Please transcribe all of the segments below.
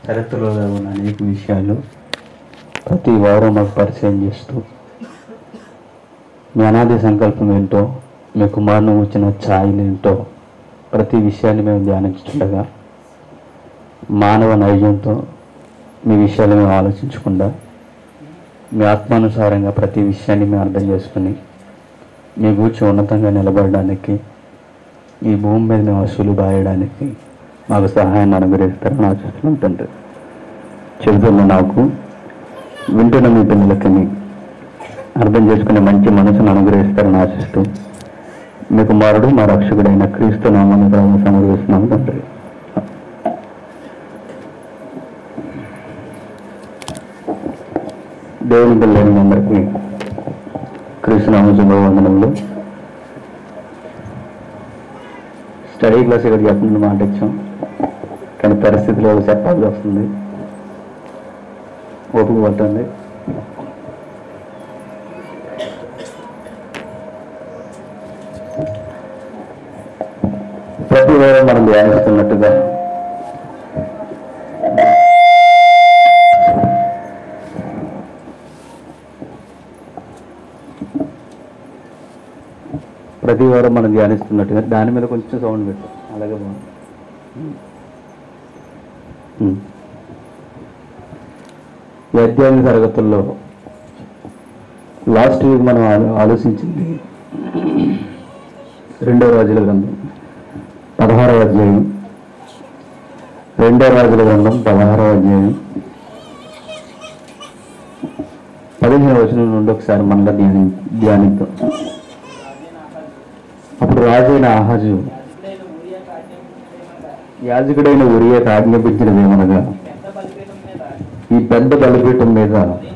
చరిత్రలో ఉన్న అనేక విషయాలు ప్రతి వారం మాకు పరిచయం చేస్తూ మీ అనాది సంకల్పం ఏంటో మీ కుమారుని వచ్చిన ఛాయలు ఏంటో ప్రతి విషయాన్ని మేము ధ్యానించుండగా మానవ నైజంతో మీ విషయాలు మేము ఆలోచించకుండా మీ ఆత్మానుసారంగా ప్రతి విషయాన్ని మేము అర్థం చేసుకుని మీ గూర్చి ఉన్నతంగా నిలబడడానికి ఈ భూమి మీద మేము వసూలు బాయడానికి మాకు సహాయాన్ని అనుగ్రహిస్తారని ఆశిస్తుంటుంది చెబుతున్న నాకు వింటున్న మీ పిల్లలకి అర్థం చేసుకునే మంచి మనసును అనుగ్రహిస్తారని ఆశిస్తూ మీ కుమారుడు మా రక్షకుడైన క్రీస్తు నామాన్ని ప్రభావం సమర్పిస్తున్నాము తండ్రి దేవుని పిల్లలైన అందరికీ క్రీస్తు నామ శుభవందనములు స్టడీ క్లాస్ ఇక్కడ చెప్పిన మాట ఇచ్చాం కానీ పరిస్థితిలో చెప్పాల్సి వస్తుంది ఓపిక పట్టండి ప్రతి వారం మనం ధ్యానిస్తున్నట్టుగా ప్రతి వారం మనం ధ్యానిస్తున్నట్టుగా దాని మీద కొంచెం సౌండ్ పెట్టు అలాగే బాగుంది ఉమ్. ఈ అధ్యాయం తరగతుల్లో లాస్ట్ వీక్ మనం ఆలో- ఆలోచించింది రెండో రాజుల గ్రంథం పదహారవ అధ్యాయం రెండో రాజుల గ్రంథం పదహారవ అధ్యాయం పదిహేను వచనం నుండి ఒకసారి మళ్ళీ ధ్యాని ధ్యానిద్దాం అప్పుడు రాజైన ఆహాజు యాజకుడైన ఉరియాకు ఆజ్ఞాపించినది ఏమనగా ఈ పెద్ద బలిపీఠం మీద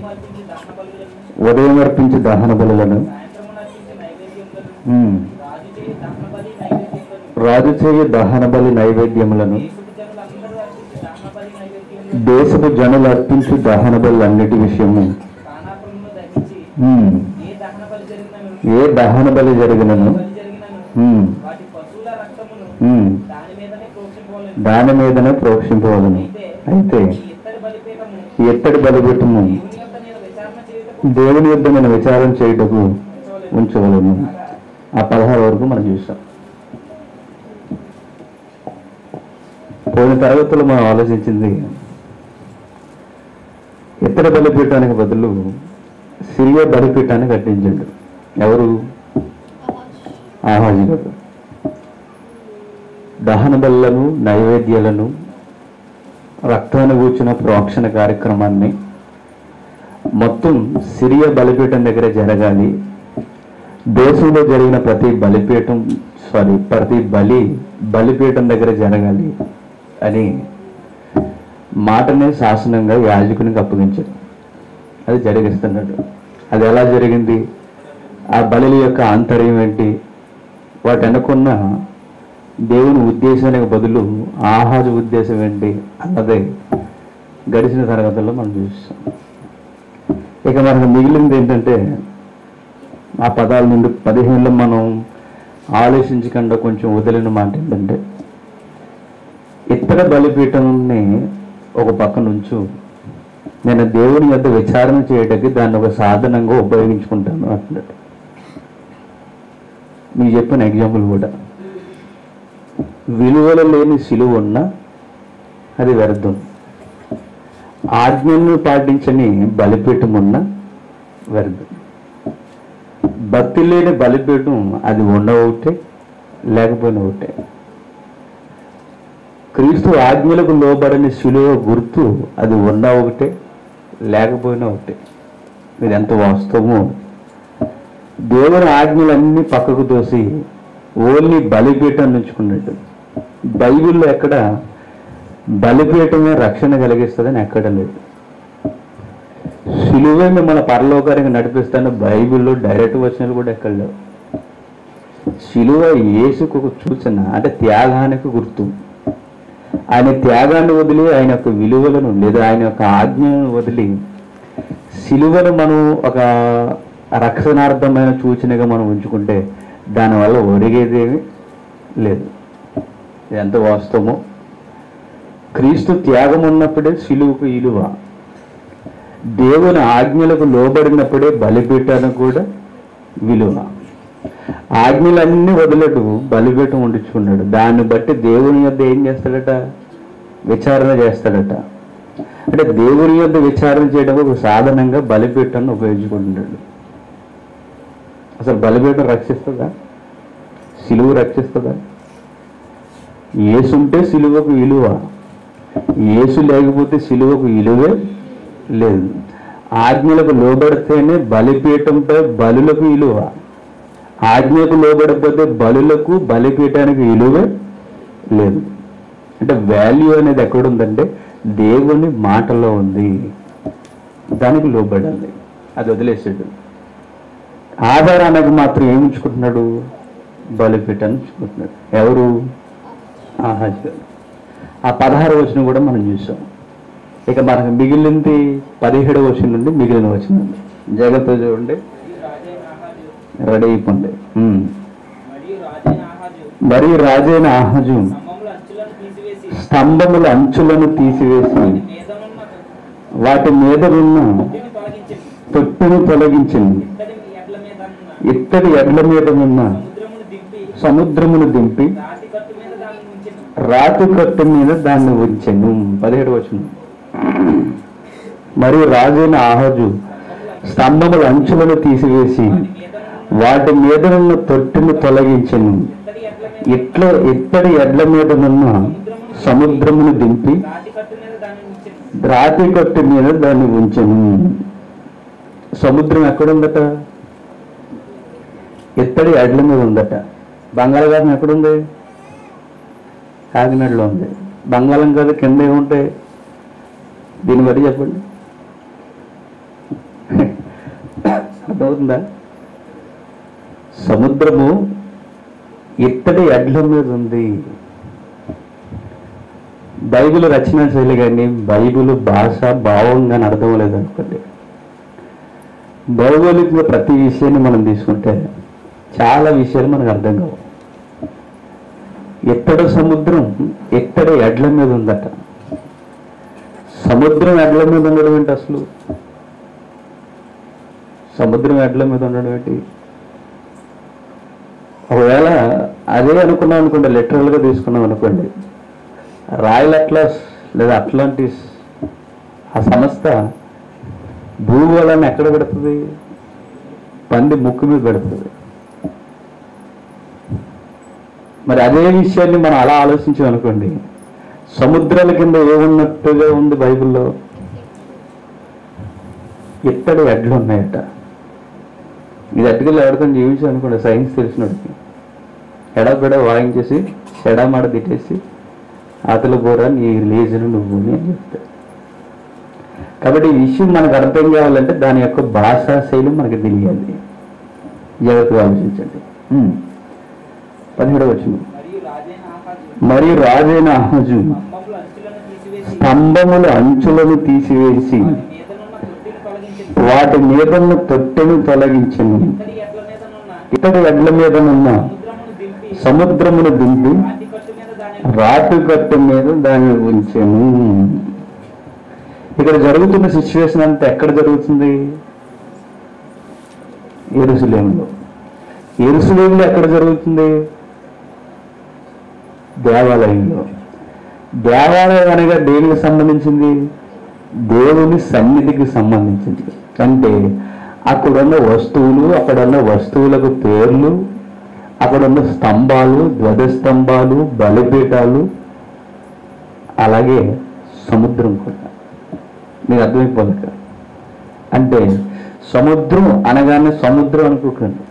ఉదయం అర్పించి దహన బలులను ఉమ్, రాజు చేయ దహన బలి నైవేద్యములను దేశపు జనులు అర్పించు దహన బలి అన్నిటి విషయము ఉమ్, ఏ దహన బలి జరిగినను ఉమ్, వాటి పశువుల రక్తమును ఉమ్, దాని మీదనే ప్రోక్షింపవలెను. దాని మీదనే ప్రోక్షింపవలను అయితే ఈ ఇత్తడి బలిపీఠము ఈ ఎత్తడి బలిపీఠము దేవుని యొద్ద నేను విచారణ చేయుటకు దేవుని యొద్ద నేను విచారం చేయుటకు ఉంచవలను ఆ పదహారు వరకు మనం చూసాం పోయిన తరగతులు మనం ఆలోచించింది ఇతర బలిపీఠానికి బదులు సిరియా బలిపీఠాన్ని కట్టించాడు ఎవరు ఆహాజీ గారు దహన బలులను నైవేద్యాలను రక్తాన్ని కూర్చున్న ప్రోక్షణ కార్యక్రమాన్ని మొత్తం సిరియా బలిపీఠం దగ్గర జరగాలి దేశంలో జరిగిన ప్రతి బలిపీఠం సారీ ప్రతి బలి బలిపీఠం దగ్గర జరగాలి అని మాటనే శాసనంగా యాజకునికి అప్పగించాడు అది జరిగిస్తున్నాడు అది ఎలా జరిగింది ఆ బలి యొక్క ఆంతర్యం ఏంటి వాటి అనుకున్న దేవుని ఉద్దేశానికి బదులు ఆహాజు ఉద్దేశం ఏంటి అన్నదే గడిచిన తరగతుల్లో మనం చూస్తాం ఇక మనకు మిగిలింది ఏంటంటే ఆ పదాల నుండి పదిహేనులో మనం ఆలోచించకుండా కొంచెం వదిలిన మాట ఏంటంటే ఇతర బలిపీఠంని ఒక పక్క నుంచు నేను దేవుని యొద్ద విచారణ చేయడానికి దాన్ని ఒక సాధనంగా ఉపయోగించుకుంటాను అంటున్నాడు మీకు చెప్పిన ఎగ్జాంపుల్ కూడా విలువలు లేని సిలువ ఉన్నా అది వ్యర్థం ఆజ్ఞలను పాటించని బలిపీఠం ఉన్న వ్యర్థం భక్తి లేని బలిపీఠం అది ఉన్న ఒకటే లేకపోయినా ఒకటే క్రీస్తు ఆజ్ఞలకు లోబడని శిలువ గుర్తు అది ఉన్న ఒకటే లేకపోయినా ఒకటే ఇది ఎంత వాస్తవమో దేవుని ఆజ్ఞలన్నీ పక్కకు తోసి ఓన్లీ బలిపీఠం నుంచుకున్నట్టు బైబిల్లో ఎక్కడ బలిపీఠమే రక్షణ కలిగిస్తుందని ఎక్కడ లేదు సిలువే మిమ్మల్ని పరలోకానికి నడిపిస్తాను బైబిల్లో డైరెక్ట్ వచనాలు కూడా ఎక్కడ లేవు సిలువ యేసుకు ఒక సూచన అంటే త్యాగానికి గుర్తు ఆయన త్యాగాన్ని వదిలి ఆయన యొక్క విలువలను లేదా ఆయన యొక్క ఆజ్ఞలను వదిలి సిలువను మనం ఒక రక్షణార్థమైన సూచనగా మనం ఉంచుకుంటే దానివల్ల ఒరిగేదేమి లేదు ఇది ఎంత వాస్తవమో క్రీస్తు త్యాగం ఉన్నప్పుడే సిలువుకు ఇలువ దేవుని ఆజ్ఞలకు లోబడినప్పుడే బలిపీఠానికి కూడా విలువ ఆజ్ఞలన్నీ వదిలేటు బలిపీఠం ఉండించుకున్నాడు దాన్ని బట్టి దేవుని యొద్ద ఏం చేస్తాడట విచారణ చేస్తాడట అంటే దేవుని యొద్ద విచారణ చేయడం ఒక సాధనంగా బలిపీఠాన్ని ఉపయోగించుకుంటున్నాడు అసలు బలిపీఠం రక్షిస్తుందా సిలువు రక్షిస్తుందా ఏసుంటే సిలువకు విలువ ఏసు లేకపోతే సిలువకు విలువే లేదు ఆజ్ఞలకు లోబడితేనే బలిపీఠంపై బలులకు విలువ ఆజ్ఞకు లోబడకపోతే బలులకు బలిపీఠానికి విలువే లేదు అంటే వాల్యూ అనేది ఎక్కడుందంటే దేవుని మాటలో ఉంది దానికి లోబడాలి అది వదిలేసాడు ఆధారానికి మాత్రం ఏమి ఉంచుకుంటున్నాడు బలిపీఠాన్ని ఉంచుకుంటున్నాడు ఎవరు ఆహాజ్ గారు ఆ పదహారు వచనం కూడా మనం చూసాం ఇక మనకు మిగిలింది పదిహేడు వచనం నుండి మిగిలిన వచనం జాగ్రత్త చూడండి మరియు రాజైన ఆహాజు రెడీ అయిపోండి ఉమ్. మరియు రాజైన ఆహాజు మరియు రాజైన ఆహజు స్తంభముల అంచులను తీసివేసి స్తంభముల అంచులను తీసివేసి వాటి మీదనున్న వాటి మీద ఉన్న తొట్టిని తొలగించింది తొట్టును తొలగించింది ఇత్తడి ఎడ్ల మీద ఉన్న ఇత్తడి ఎడ్ల మీద ఉన్న సముద్రమును దింపి సముద్రమును దింపి రాతి కట్టు మీద దాన్ని ఉంచెను రాతి కట్టు మీద దాన్ని ఉంచెను పదిహేడు వచనం మరియు రాజైన ఆహజు స్తంభముల అంచులను తీసివేసి వాటి మీద వాటి మీద ఉన్న తొట్టును తొలగించెను ఇత్తడి ఎడ్ల మీద ఇట్ల ఇత్తడి ఎడ్ల మీదనున్న సముద్రమును దింపి రాతి కట్టు మీద దాన్ని ఉంచెను రాతి కట్టు మీద దాన్ని ఉంచెను సముద్రం ఎక్కడుందట ఇత్తడి ఎడ్ల మీద ఉందట బంగాళాఖాతం ఎక్కడుంది కాకినాడలో ఉంది బంగాళం కదా కింద ఏముంటాయి దీన్ని బట్టి చెప్పండి అర్థమవుతుందా సముద్రము ఇత్తడి ఎడ్ల మీద ఉంది బైబిల్ రచన శైలి కానీ బైబిల్ భాష భావం కానీ అర్థం లేదనుకోండి భౌగోళికంగా ప్రతి విషయాన్ని మనం తీసుకుంటే చాలా విషయాలు మనకు అర్థం కావు ఎత్తడి సముద్రం ఎత్తడి ఎడ్ల మీద ఉందట సముద్రం ఎడ్ల మీద ఉండడం ఏంటి అసలు సముద్రం ఎడ్ల మీద ఉండడం ఏంటి ఒకవేళ అదే అనుకున్నాం అనుకోండి లిటరల్గా తీసుకున్నాం అనుకోండి రాయల్ అట్లాస్ లేదా అట్లాంటిస్ ఆ సంస్థ భూగోళాన్ని ఎక్కడ పెడుతుంది పంది ముక్కు మీద పెడుతుంది మరి అదే విషయాన్ని మనం అలా ఆలోచించాం అనుకోండి సముద్రాల కింద ఏమున్నట్టుగా ఉంది బైబిల్లో ఇత్తడి ఎడ్లు ఉన్నాయట ఇది అట్టుకెళ్ళి ఎవరికైనా జీవించాం అనుకోండి సైన్స్ తెలిసినోడికి ఎడబెడ వాయించేసి ఎడమాడ తిట్టేసి అతలు పోరా నీ లేజను నువ్వు అని చెప్తాడు కాబట్టి ఈ విషయం మనకు అర్థం కావాలంటే దాని యొక్క భాషా శైలి మనకి తెలియాలి జాగ్రత్తగా ఆలోచించండి ఉమ్. పదిహేడవ వచ్చిన మరియు రాజైన ఆహాజు మరియు రాజైన అహజు స్తంభముల అంచులను తీసివేసి స్తంభముల అంచులను తీసివేసి వాటి మీదనున్న తొట్టిని తొలగించింది వాటి మీదన్న తొట్టెను తొలగించను ఇత్తడి ఎడ్ల మీదనున్న ఇతడి ఎడ్ల మీదనున్న సముద్రమును దింపి సముద్రమును దింపి రాతి కట్టు మీద దాని రాతి కట్టు మీద దాన్ని ఉంచాను ఇక్కడ జరుగుతున్న సిచ్యువేషన్ అంతా ఎక్కడ జరుగుతుంది ఎరుసలేంలో ఎరుసలేంలో ఎక్కడ జరుగుతుంది దేవాలయంలో దేవాలయం అనగా దేనికి సంబంధించింది దేవుని సన్నిధికి సంబంధించింది అంటే అక్కడున్న వస్తువులు అక్కడున్న వస్తువులకు పేర్లు అక్కడున్న స్తంభాలు ధ్వజస్తంభాలు బలిపీఠాలు అలాగే సముద్రం కూడా మీకు అర్థమైపోలేక అంటే సముద్రం అనగానే సముద్రం అనుకోకండి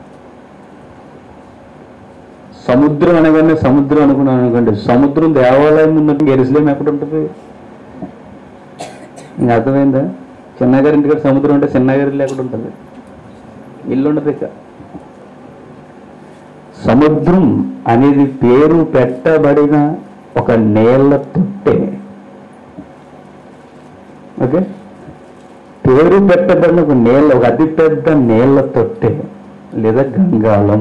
సముద్రం అనగానే సముద్రం అనుకున్నాను అనుకోండి సముద్రం దేవాలయం ఉన్నట్టు ఎరుసలేం ఎక్కడ ఉంటుంది ఇంకా అర్థమైందా చిన్నగారి ఇంటికి సముద్రం ఉంటే చిన్నగారి ఇల్లు ఎక్కడ ఉంటుంది ఇల్లు ఉండదు ఇక సముద్రం అనేది పేరు పెట్టబడిన ఒక నేల తొట్టె ఓకే పేరు పెట్టబడిన ఒక నేల ఒక అతిపెద్ద నేల తొట్టె లేదా గంగాళం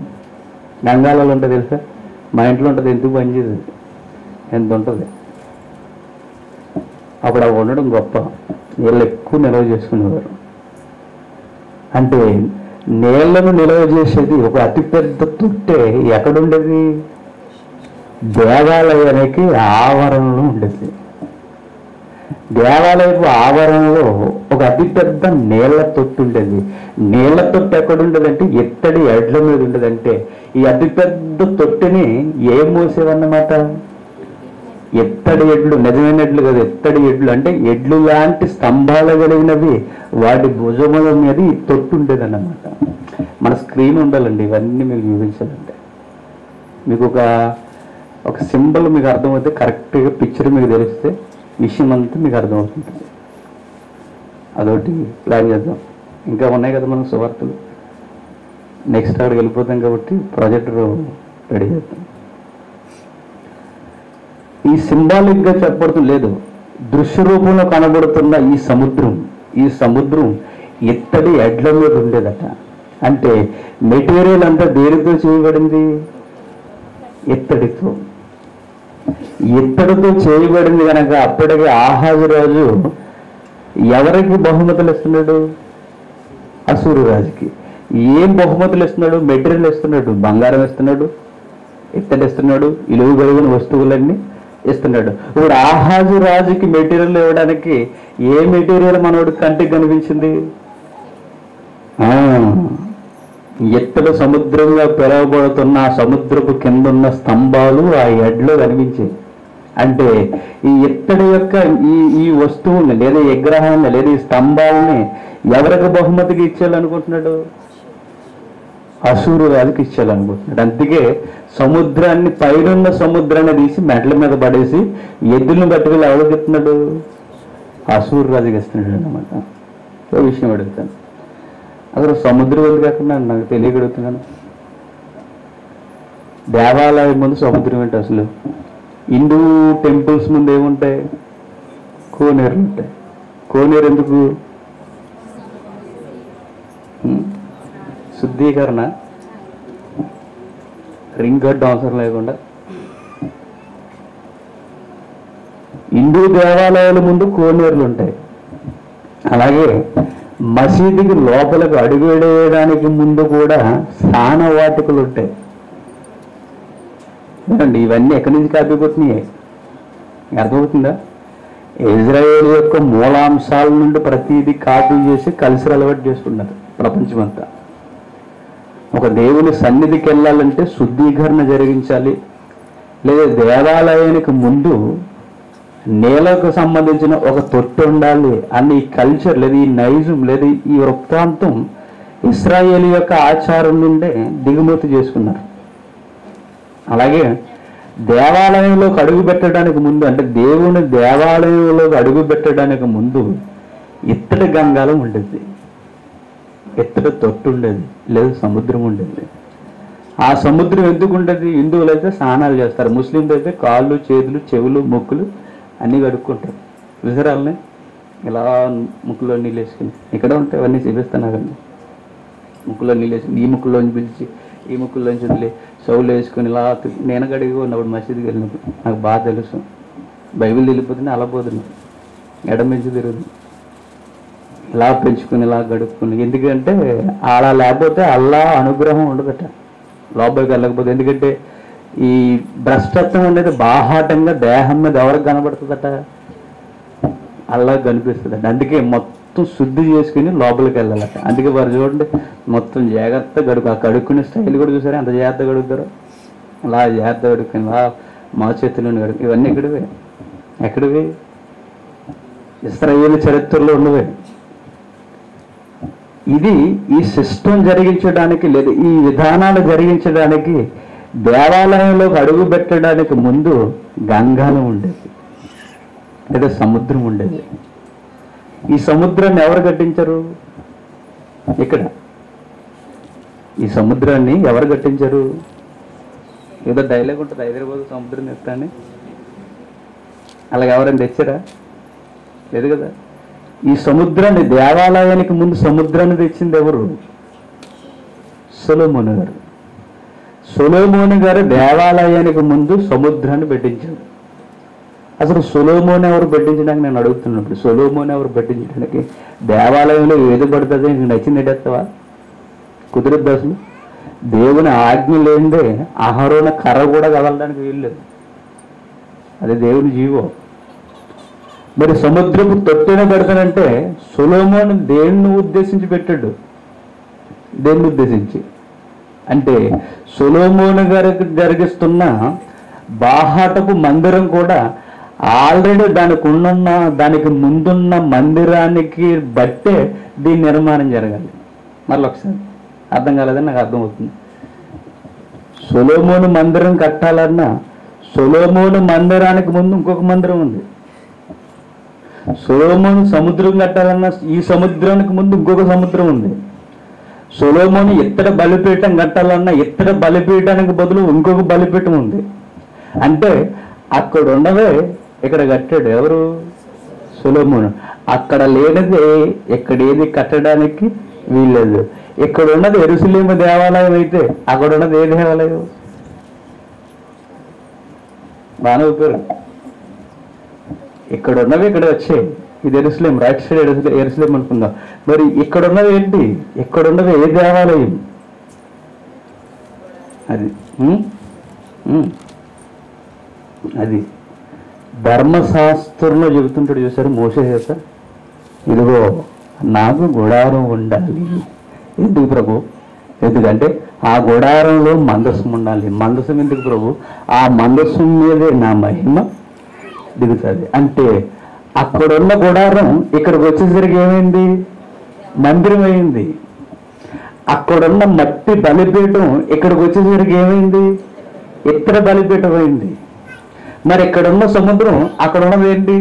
గంగాళాలు ఉంటుంది తెలుసా మా ఇంట్లో ఉంటుంది ఎందుకు పనిచేయదు ఎంత ఉంటుంది అప్పుడు అవి ఉండడం గొప్ప నీళ్ళు ఎక్కువ నిల్వ చేసుకునేవారు అంటే నీళ్లను నిల్వ చేసేది ఒక అతిపెద్ద తొట్టె ఎక్కడుండేది దేవాలయానికి ఆవరణలో ఉండేది దేవాలయపు ఆవరణలో ఒక అతిపెద్ద నీళ్ల తొట్టు ఉండేది నీళ్ల తొట్టు ఎక్కడుండదంటే ఎత్తడి ఎడ్ల మీద ఉండదంటే ఈ అతిపెద్ద తొట్టిని ఏం మోసేవన్నమాట ఎత్తడి ఎడ్లు నిజమైన ఎడ్లు కదా ఎత్తడి ఎడ్లు అంటే ఎడ్లు లాంటి స్తంభాలు కలిగినవి వాటి భుజముల మీద ఈ తొట్టు ఉండేదన్నమాట మన స్క్రీన్ ఉండాలండి ఇవన్నీ మీకు చూపించాలంటే మీకు ఒక ఒక సింబల్ మీకు అర్థమవుతే కరెక్ట్గా పిక్చర్ మీకు తెలిస్తే విషయం అంతా మీకు అర్థమవుతుంది అదొకటి ప్లాన్ చేద్దాం ఇంకా ఉన్నాయి కదా మన సువార్తలు నెక్స్ట్ అక్కడికి వెళ్ళిపోతాం కాబట్టి ప్రాజెక్టర్ రెడీ చేద్దాం ఈ సింబాలిక్ గా చెప్పబడుతుంది లేదు దృశ్య రూపంలో కనబడుతున్న ఈ సముద్రం ఈ సముద్రం ఎత్తడి ఎడ్ల మీద ఉండేదట అంటే మెటీరియల్ అంతా దేనితో చేయబడింది ఎత్తడితో ఎత్తడితో చేయబడింది కనుక అప్పటికి ఆహాజు రాజు ఎవరికి బహుమతులు ఇస్తున్నాడు అసూరు రాజుకి ఏం బహుమతులు ఇస్తున్నాడు మెటీరియల్ ఇస్తున్నాడు బంగారం ఇస్తున్నాడు ఇత్తడిస్తున్నాడు ఇలువ కలిగిన వస్తువులన్నీ ఇస్తున్నాడు ఇప్పుడు ఆహాజు రాజుకి మెటీరియల్ ఇవ్వడానికి ఏ మెటీరియల్ మనోడు కంటికి కనిపించింది ఆ, ఎత్తడి సముద్రంగా పిలువబడుతున్న ఆ సముద్రపు కింద ఉన్న స్తంభాలు ఆ ఎడ్లో కనిపించాయి అంటే ఈ ఎత్తడి యొక్క ఈ ఈ వస్తువుల్ని లేదా ఈ విగ్రహాన్ని లేదా ఈ స్తంభాలని ఎవరికి బహుమతికి ఇచ్చేయాలనుకుంటున్నాడు అసూరు రాజుకి ఇచ్చేయాలనుకుంటున్నాడు అందుకే సముద్రాన్ని పైనున్న సముద్రాన్ని తీసి మెట్ల మీద పడేసి ఎద్దులను పట్టుకెళ్ళి ఎవరికి ఇస్తున్నాడు అసూరు రాజుకి ఇస్తున్నాడు అనమాట ఓ విషయం అడుగుతాను అసలు సముద్రం ఎందుకు కాకుండా నాకు తెలియగలుగుతున్నాను దేవాలయం ముందు సముద్రం ఏంటి అసలు హిందూ టెంపుల్స్ ముందు ఏముంటాయి కోనేరులు ఉంటాయి కోనేరు ఎందుకు హ్మ్. శుద్ధీకరణ రింగ్ గడ్డ అవసరం లేకుండా హిందూ దేవాలయాల ముందు కోనేరులు ఉంటాయి అలాగే మసీదుకి లోపలికి అడుగు వేయడానికి ముందు కూడా స్నాన వాటికలు ఉంటాయి చూడండి ఇవన్నీ ఎక్కడి నుంచి కాపీ కొట్టినాయి అర్థమవుతుందా ఇజ్రాయేల్ యొక్క మూలాంశాల నుండి ప్రతిదీ కాపీ చేసి కలిసి అలవాటు చేసుకున్నారు ప్రపంచమంతా ఒక దేవుని సన్నిధికి వెళ్ళాలంటే శుద్ధీకరణ జరిగించాలి లేదా దేవాలయానికి ముందు నేలకు సంబంధించిన ఒక తొట్టి ఉండాలి అన్న ఈ కల్చర్ లేదా ఈ నైజం లేదా ఈ వృత్తాంతం ఇస్రాయేల్ యొక్క ఆచారం నుండే దిగుమతి చేసుకున్నారు అలాగే దేవాలయంలోకి అడుగు పెట్టడానికి ముందు అంటే దేవుని దేవాలయంలోకి అడుగు పెట్టడానికి ముందు ఇత్తడి గంగాలం ఉండేది ఇత్తడి తొట్టు ఉండేది లేదా సముద్రం ఉండేది ఆ సముద్రం ఎందుకు ఉండేది హిందువులు అయితే స్నానాలు చేస్తారు ముస్లింలు అయితే కాళ్ళు చేతులు చెవులు ముక్కులు అన్నీ కడుక్కుంటారు విసరాలని ఇలా ముక్కులో నీళ్ళు వేసుకుని ఇక్కడ ఉంటాయి అవన్నీ చూపిస్తాను కండి ముక్కులో నీళ్ళు వేసుకుని ఈ ముక్కులోంచి పిలిచి ఈ ముక్కులోంచి వదిలి చెవులు వేసుకుని ఇలా తి- నేను గడిగి ఉన్నప్పుడు మసీదుకి వెళ్ళినప్పుడు నాకు బాగా తెలుసు బైబిల్ వెళ్ళిపోతుంది అలా పోతుంది ఎడం పెంచి తిరుగుతుంది ఇలా పెంచుకుని ఇలా గడుపుకుని ఎందుకంటే అలా లేకపోతే అల్లా అనుగ్రహం ఉండదట లోపలికి వెళ్ళకపోతే ఎందుకంటే ఈ భ్రష్టత్వం అనేది బాహాటంగా దేహం మీద ఎవరికి కనబడుతుందట అల్లా కనిపిస్తుందట అందుకే మొత్తం శుద్ధి చేసుకుని లోపలికి వెళ్ళాలట అందుకే వారు చూడండి మొత్తం జాగ్రత్త గడుపు ఆ కడుక్కునే స్టైల్ కూడా చూసారా ఎంత జాగ్రత్త గడుగుతారో అలా జాగ్రత్త గడుక్కుని అలా మా చేతిలోని గడుపు ఇవన్నీ ఎక్కడివే ఎక్కడివి ఇస్రాయేల్ చరిత్రలో ఉన్నవే ఇది ఈ సిస్టమ్ జరిగించడానికి లేదా ఈ విధానాలు జరిగించడానికి దేవాలయంలోకి అడుగు పెట్టడానికి ముందు గంగాలం ఉండేది లేదా సముద్రం ఉండేది ఈ సముద్రాన్ని ఎవరు కట్టించారు ఇక్కడ ఈ సముద్రాన్ని ఎవరు కట్టించారు ఏదో డైలాగ్ ఉంటుంది హైదరాబాద్ సముద్రం తెస్తాని అలాగ ఎవరైనా తెచ్చారా లేదు కదా ఈ సముద్రాన్ని దేవాలయానికి ముందు సముద్రాన్ని తెచ్చింది ఎవరు సొలోమోను గారు సొలోమోను గారు దేవాలయానికి ముందు సముద్రాన్ని పెట్టించాడు అసలు సొలోమోని ఎవరు పెట్టించడానికి నేను అడుగుతున్నప్పుడు సొలోమోని ఎవరు పెట్టించడానికి దేవాలయంలో ఏది పడుతుంది నీకు నచ్చింది ఎడేస్తావా కుదిరిద్ది అసలు దేవుని ఆజ్ఞ లేనిదే ఆహారోన కర్ర కూడా కదలడానికి వీల్లేదు అది దేవుని జీవో మరి సముద్రపు తొట్టెన పెడతానంటే సొలోమోని దేన్ని ఉద్దేశించి పెట్టాడు దేన్ని ఉద్దేశించి అంటే సొలోమోను గారికి జరిగిస్తున్న బాహాటపు మందిరం కూడా ఆల్రెడీ దానికి ఉన్న దానికి ముందున్న మందిరానికి బట్టే దీని నిర్మాణం జరగాలి మళ్ళీ ఒకసారి అర్థం కాలేదని నాకు అర్థమవుతుంది సొలోమోను మందిరం కట్టాలన్నా సొలోమోను మందిరానికి ముందు ఇంకొక మందిరం ఉంది సొలోమోను సముద్రం కట్టాలన్నా ఈ సముద్రానికి ముందు ఇంకొక సముద్రం ఉంది సొలోమోను ఇత్తడి బలిపీఠం కట్టాలన్నా ఇత్తడి బలిపీఠానికి బదులు ఇంకొక బలిపీఠం ఉంది అంటే అక్కడ ఉన్నదే ఇక్కడ కట్టాడు ఎవరు సొలోమోను అక్కడ లేనిది ఇక్కడ ఏది కట్టడానికి వీల్లేదు ఇక్కడ ఉన్నది ఎరుసలేము దేవాలయం అయితే అక్కడ ఉన్నది ఏ దేవాలయం బాగానే ఊపారు ఇక్కడ ఉన్నవి ఇక్కడ వచ్చాయి ఇది Jerusalem right side Jerusalem Jerusalem అనుకుందాం మరి ఇక్కడ ఉన్నది ఏంటి ఇక్కడ ఉన్నది ఏ దేవాలయం అది ఉం? ఉం. అది ధర్మశాస్త్రంలో చెబుతుంటాడు చూసారు మోసే చేత ఇదిగో నాకు గుడారం ఉండాలి ఎందుకు ప్రభు ఎందుకంటే ఆ గుడారంలో మందస్సం ఉండాలి మందసం ఎందుకు ప్రభు ఆ మందస్సం మీదే నా మహిమ దిగుతుంది అంటే అక్కడున్న గుడారం ఇక్కడికి వచ్చేసరికి ఏమైంది మందిరం అయింది అక్కడున్న మట్టి బలిపీఠం ఇక్కడికి వచ్చేసరికి ఏమైంది ఇతర బలిపీఠం అయింది మరి ఇక్కడున్న సముద్రం అక్కడ ఉన్నది ఏంటి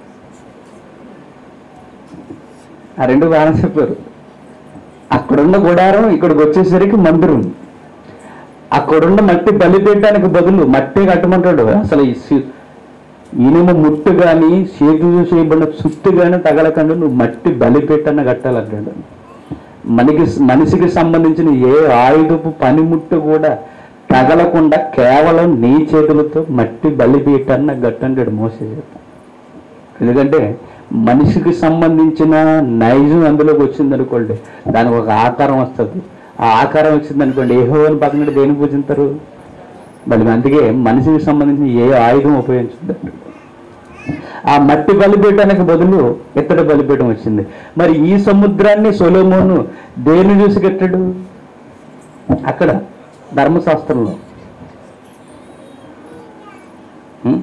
ఆ రెండు బాగా చెప్పారు అక్కడున్న గుడారం ఇక్కడికి వచ్చేసరికి మందిరం అక్కడున్న మట్టి బలిపీఠానికి బదులు మట్టి కట్టమంటాడు అసలు ఈ సి- ఇనుము ముట్టు కానీ చేతులు చేయబడిన సుత్తు కానీ తగలకుండా నువ్వు మట్టి బలిపీఠాన్ని కట్టాలంటాడు మనకి మనిషికి సంబంధించిన ఏ ఆయుధపు పనిముట్టు కూడా తగలకుండా కేవలం నీ చేతులతో మట్టి బలిపీఠాన్ని గట్టంటాడు మోసే ఎందుకంటే మనిషికి సంబంధించిన నైజం అందులోకి వచ్చింది అనుకోండి దానికి ఒక ఆకారం వస్తుంది ఆ ఆకారం వచ్చింది అనుకోండి ఏ హోని పక్కన దేని పూజింతారు మళ్ళీ అందుకే మనిషికి సంబంధించిన ఏ ఆయుధం ఉపయోగించద్దు ఆ మట్టి బలిపీఠానికి బదులు ఇత్తడి బలిపీఠం వచ్చింది మరి ఈ సముద్రాన్ని సొలోమోను దేని చూసి కట్టాడు అక్కడ ధర్మశాస్త్రంలో ఉం?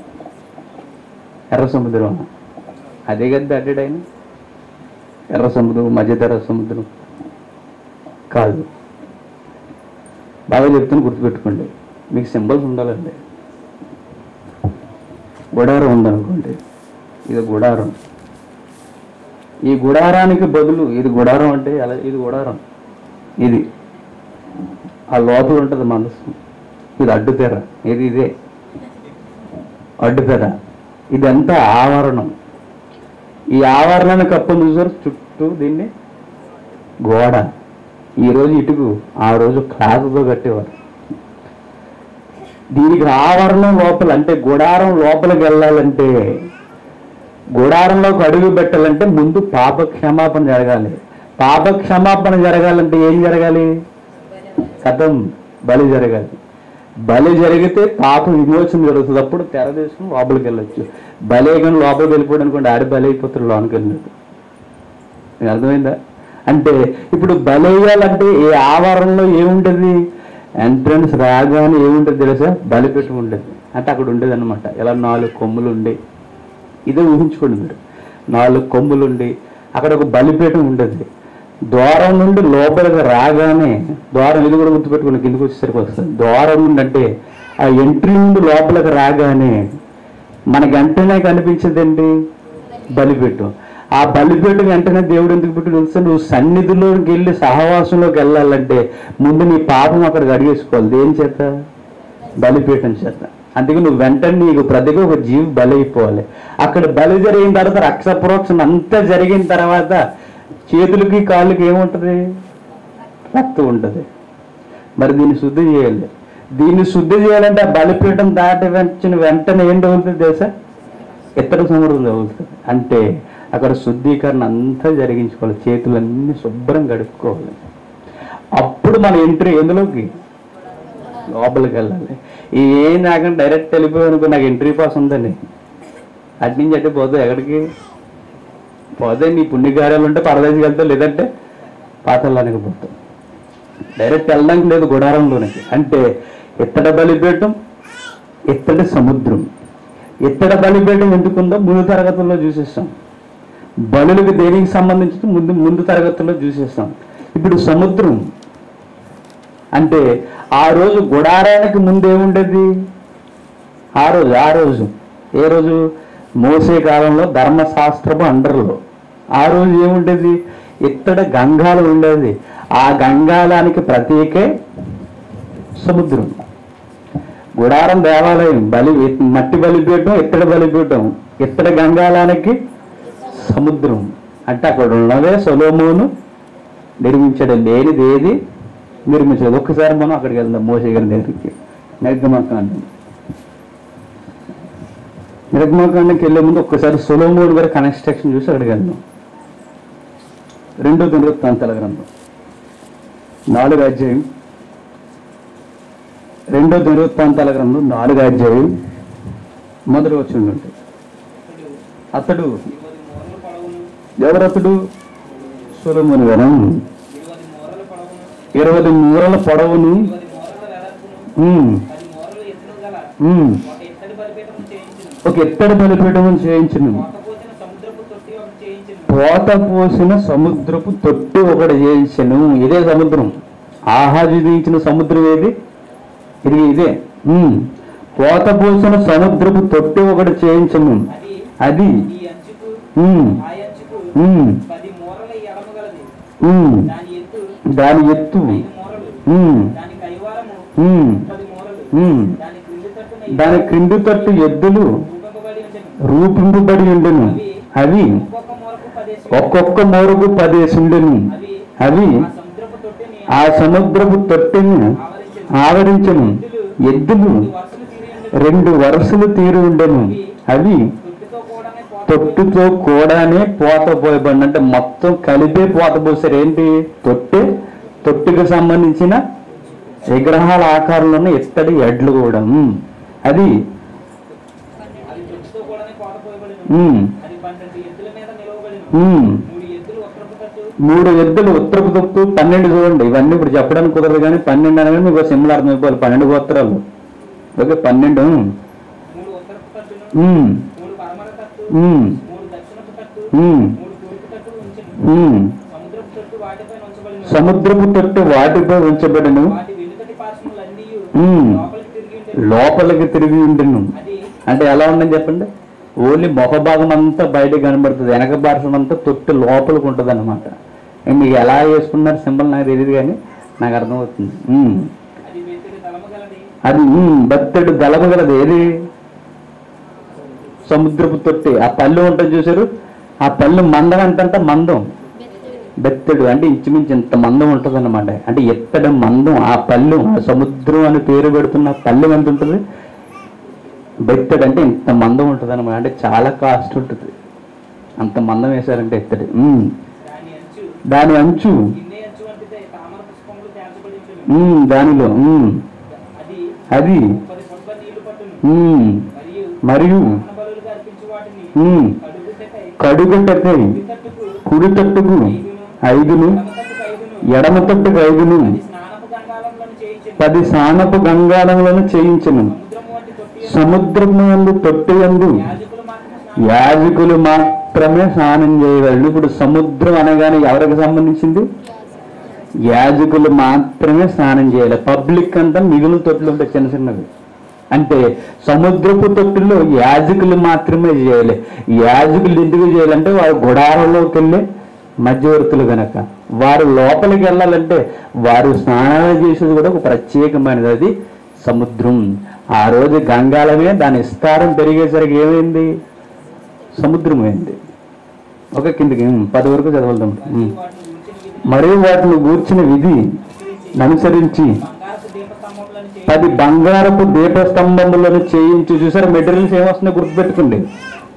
ఎర్ర సముద్రం అదే కదా దాటాడు ఆయన ఎర్ర సముద్రం మధ్యధర సముద్రం కాదు బాగా చెప్తాను గుర్తుపెట్టుకోండి మీకు సింబల్స్ ఉండాలండి గుడారం ఉందనుకోండి ఇది గుడారం ఈ గుడారానికి బదులు ఇది గుడారం అంటే అలా ఇది గుడారం ఇది ఆ లోపల ఉంటుంది మనసు ఇది అడ్డుతెర ఇది ఇదే అడ్డుతెర ఇదంతా ఆవరణం ఈ ఆవరణాన్ని కప్పు చూసారు చుట్టూ దీన్ని గోడ ఈ రోజు ఇటుకు ఆ రోజు క్లాసుతో కట్టేవారు దీనికి ఆవరణం లోపల అంటే గుడారం లోపలికి వెళ్ళాలంటే గుడారంలోకి అడుగు పెట్టాలంటే ముందు పాప క్షమాపణ జరగాలి పాప క్షమాపణ జరగాలంటే ఏం జరగాలి కథం బలి జరగాలి బలి జరిగితే పాప విమోచన జరుగుతుంది అప్పుడు తెర తీసుకుని లోపలికి వెళ్ళొచ్చు బలి కానీ లోపలికి వెళ్ళిపోవడం అనుకోండి ఆడి బలి అయిపోతాడు లోనికి వెళ్ళినట్టు మీకు అర్థమైందా అంటే ఇప్పుడు బలేయాలంటే ఏ ఆవరణలో ఏముంటుంది ఎంట్రన్స్ రాగానే ఏముంటుంది తెలుసా బలిపీఠం ఉండేది అంటే అక్కడ ఉండేది అనమాట ఇలా నాలుగు కొమ్ములు ఉండి ఇదే ఊహించుకోండి మీరు నాలుగు కొమ్ములు ఉండి అక్కడ ఒక బలిపీఠం ఉండేది ద్వారం నుండి లోపలికి రాగానే ద్వారం ఇది కూడా గుర్తుపెట్టుకుని కిందకి వచ్చేసరికి వస్తుంది ద్వారం నుండి అంటే ఆ ఎంట్రీ నుండి లోపలికి రాగానే మనకి వెంటనే కనిపించేది ఏంటి బలిపీఠం ఆ బలిపీఠం వెంటనే దేవుడు ఎందుకు పెట్టి తెలుసా నువ్వు సన్నిధిలోకి వెళ్ళి సహవాసంలోకి వెళ్ళాలంటే ముందు నీ పాపం అక్కడ అడిగేసుకోవాలి దేని చేత బలిపీఠం చేత అందుకే నువ్వు వెంటనే నీకు ప్రతిగా ఒక జీవి బలి అయిపోవాలి అక్కడ బలి జరిగిన తర్వాత రక్షప్రోక్షణ అంతా జరిగిన తర్వాత చేతులకి కాళ్ళకి ఏముంటుంది రక్తం ఉంటుంది మరి దీన్ని శుద్ధి చేయాలి దీన్ని శుద్ధి చేయాలంటే ఆ బలిపీఠం దాటి వచ్చిన వెంటనే ఏం తగులుతుంది తెలుసా ఇత్తడి సముద్రం తగులుతుంది అంటే అక్కడ శుద్ధీకరణ అంతా జరిగించుకోవాలి చేతులన్నీ శుభ్రం గడుపుకోవాలి అప్పుడు మన ఎంట్రీ ఎందులోకి లోపలికి వెళ్ళాలి ఈ ఏం రాకుండా డైరెక్ట్ వెళ్ళిపోయి అనుకో నాకు ఎంట్రీ పాస్ ఉందండి అటు నుంచి అటు పోతే ఎక్కడికి పోతే నీ పుణ్యకార్యాలు ఉంటే పరదేశకి వెళ్తావు లేదంటే పాతల్లానికి పోతావు డైరెక్ట్ వెళ్ళడానికి లేదు గుడారంలోనికి అంటే ఇత్తడ బలిపీఠం ఇత్తడి సముద్రం ఇత్తడ బలిపీఠం ఎందుకుందో ముందు తరగతుల్లో చూసేస్తాం బలులకు దేనికి సంబంధించి ముందు ముందు తరగతుల్లో చూసేస్తాం ఇప్పుడు సముద్రం అంటే ఆ రోజు గుడారానికి ముందు ఏముండేది ఆ రోజు ఆ రోజు ఏ రోజు మోసే కాలంలో ధర్మశాస్త్రపు అండర్లో ఆ రోజు ఏముండేది ఇత్తడ గంగాలు ఉండేది ఆ గంగాలానికి ప్రతీకే సముద్రం గుడారం దేవాలయం బలి మట్టి బలిపీయటం ఇత్తడి బలిపీయటం ఇత్తడి గంగాలానికి సముద్రం అంటే అక్కడ ఉన్నదే సొలోమోను నిర్మించడం లేనిది ఏది నిర్మించలేదు ఒక్కసారి మనం అక్కడికి వెళ్దాం మోసే గారి దగ్గరికి నిర్గమకాండం నిర్గమకాండంకి వెళ్ళే ముందు ఒక్కసారి సొలోమోన్ గారి కన్స్ట్రక్షన్ చూసి అక్కడికి వెళ్దాం రెండో దినవృత్తాంతాల గ్రంథం నాలుగు అధ్యాయం రెండో దినవృత్తాంతాల గ్రంథం నాలుగు అధ్యాయం మొదటి వచ్చి ఉండండి అతడు ఇరవై మూరల పొడవును ఎవరతడు సొలముని వనం ఇరవై మూరల పొడవును ఇరవై మూరల పొడవుని ఇరవై మూరల వెడల్పును ఉమ్, పది మూరలు ఎత్తును గల ఉమ్, ఒక ఇత్తడి బలిపీఠం చేయించును ఒక ఎత్తడి బలిపీఠం చేయించును కోత పోసిన సముద్రపు తొట్టి పోత పోసిన సముద్రపు తొట్టి ఒకటి చేయించును ఒకటి చేయించను ఇదే సముద్రం ఆహాజు దించిన సముద్రం ఏది ఇది ఇదే ఉమ్. పోత పోసిన సముద్రపు తొట్టి ఒకటి చేయించను అది అది ఈ అంచుకు ఉమ్, ఆ అంచుకు ఉమ్, పది మూరల ఎడమ గలది ఉమ్, దాని ఎత్తు దాని ఎత్తు ఐదు మూరలు ఉమ్, దాని కైవారము ఉమ్, పది మూరలు ఉమ్. దాని క్రింది తట్టున దాని క్రింది తట్టు ఎద్దులు రూపంబడి ఉండెను రూపింపబడి ఉండెను అవి ఒక్కొక్క మూరకు పదేసి ఒక్కొక్క మూరకు పదేసుండెను అవి అవి ఆ సముద్రపు తొట్టిని ఆ సముద్రపు తొట్టెను ఆవరించెను ఆవరించను ఎద్దులు ఈ వరుసలు తీరి ఉండెను రెండు వరుసలు తీరి ఉండెను అవి తొట్టితో కూడానే పోత తొట్టుతో కూడానే పోత పోయబడి అంటే మొత్తం కలిపే పోత పోసారు ఏంటి తొట్టె తొట్టుకు సంబంధించిన విగ్రహాల ఆకారంలో ఉన్న ఇత్తడి ఎడ్లు కూడా ఉమ్. అది అది తొట్టితో కూడానే పోత పోయబడిను ఉమ్, అది పన్నెండు ఎద్దుల మీద నిలవబడిను ఉమ్. మూడు ఎద్దులు ఉత్తరపు తట్టు మూడు ఎద్దులు ఉత్తరపు తొత్తు పన్నెండు చూడండి ఇవన్నీ ఇప్పుడు చెప్పడానికి కుదరదు కానీ పన్నెండు అనగానే మీకు సిమ్లు అర్థమైపోవాలి పన్నెండు గోత్రాలు ఓకే పన్నెండు మూడు ఉత్తరపు తట్టును ఉమ్, మూడు పరమర తట్టు ఉమ్, మూడు దక్షిణపు తట్టు ఉమ్, మూడు తూర్పు తట్టు ఉంచెను ఉమ్. సముద్రపు తట్టు వాటిపై ఉంచబడిను సముద్రపు తొట్టు వాటిపై ఉంచబడను వాటి వెనుకటి పార్శ్వములన్నీ ఉమ్. లోపలికి తిరిగి ఉండేవి లోపలికి తిరిగి ఉండెను అది అంటే ఎలా ఉందని చెప్పండి ఓన్లీ ముఖ భాగం అంతా బయటకు కనబడుతుంది వెనక భారతం అంతా తొట్టు లోపలికి ఉంటుంది అనమాట మీకు ఎలా వేసుకున్నారు సింబల్ నాకు తెలియదు కానీ నాకు అర్థమవుతుంది ఉమ్. అది వెతికి తలము గలది అది ఉమ్, బత్తెడు గలమగలది ఏది సముద్రపు తొట్టి ఆ పళ్ళు ఉంటుంది చూసారు ఆ పళ్ళు మందం అంటే మందం బెత్తెడు అంటే ఇంచుమించు ఇంత మందం ఉంటుంది అనమాట అంటే ఎత్తడ మందం ఆ పళ్ళు ఆ సముద్రం అని పేరు పెడుతున్న పళ్ళు ఎంత ఉంటుంది బెత్తెడు అంటే ఇంత మందం ఉంటుంది అనమాట అంటే చాలా కాస్ట్ ఉంటుంది అంత మందం వేశారంటే ఎత్తడి ఉమ్. దాని అంచు దాని అంచు ఇన్నే అంచు వంటిదే తామర పుష్పములు తేల్చబడి ఉంటుంది ఉమ్, దానిలో ఉమ్, అది అది పది ఫుట్ల నీళ్లు పట్టును ఉమ్, మరియు మరియు దహన బలులుగా అర్పించు వాటిని ఉమ్, కడుగుటకై కడుగుటకై కుడి తట్టుకు కుడి తట్టుకు ఐదును ఎడమ తట్టుకు ఐదును ఎడమ తట్టుకు ఐదును అది స్నానపు గంగాళంలోని చేయించెను పది సానపు గంగాళములను చేయించను సముద్రము వంటి తొట్టి సముద్రము యందు తొట్టి యందు యాజకులు మాత్రమే స్నానం యాజకులు మాత్రమే స్నానం చేయగలరు ఇప్పుడు సముద్రం అనగానే ఎవరికి సంబంధించింది యాజకులు మాత్రమే స్నానం చేయాలి పబ్లిక్ అంతా మిగులు తొట్టులు ఉంటాయి చిన్న చిన్నవి అంటే సముద్రపు తొట్టుల్లో యాజకులు మాత్రమే చేయాలి యాజకులు ఎందుకు చేయాలంటే వారు గుడారంలోకి వెళ్ళే మధ్యవర్తులు గనక వారు లోపలికి వెళ్ళాలంటే వారు స్నానాలు చేసేది కూడా ఒక ప్రత్యేకమైనది అది సముద్రం ఆ రోజు గంగాళమే దాని విస్తారం పెరిగేసరికి ఏమైంది సముద్రం అయింది ఒక కిందకి ఉమ్, పది వరకు చదవద్దాం ఉమ్. వాటిని ఉంచిన మరియు వాటిని విధి గూర్చిన విధి అనుసరించి బంగారపు దీపస్తంభములను చేయి పది బంగారపు దీపస్తంభములను చేయించి చూసారు మెటీరియల్స్ ఏమొస్తున్నాయి గుర్తుపెట్టుకోండి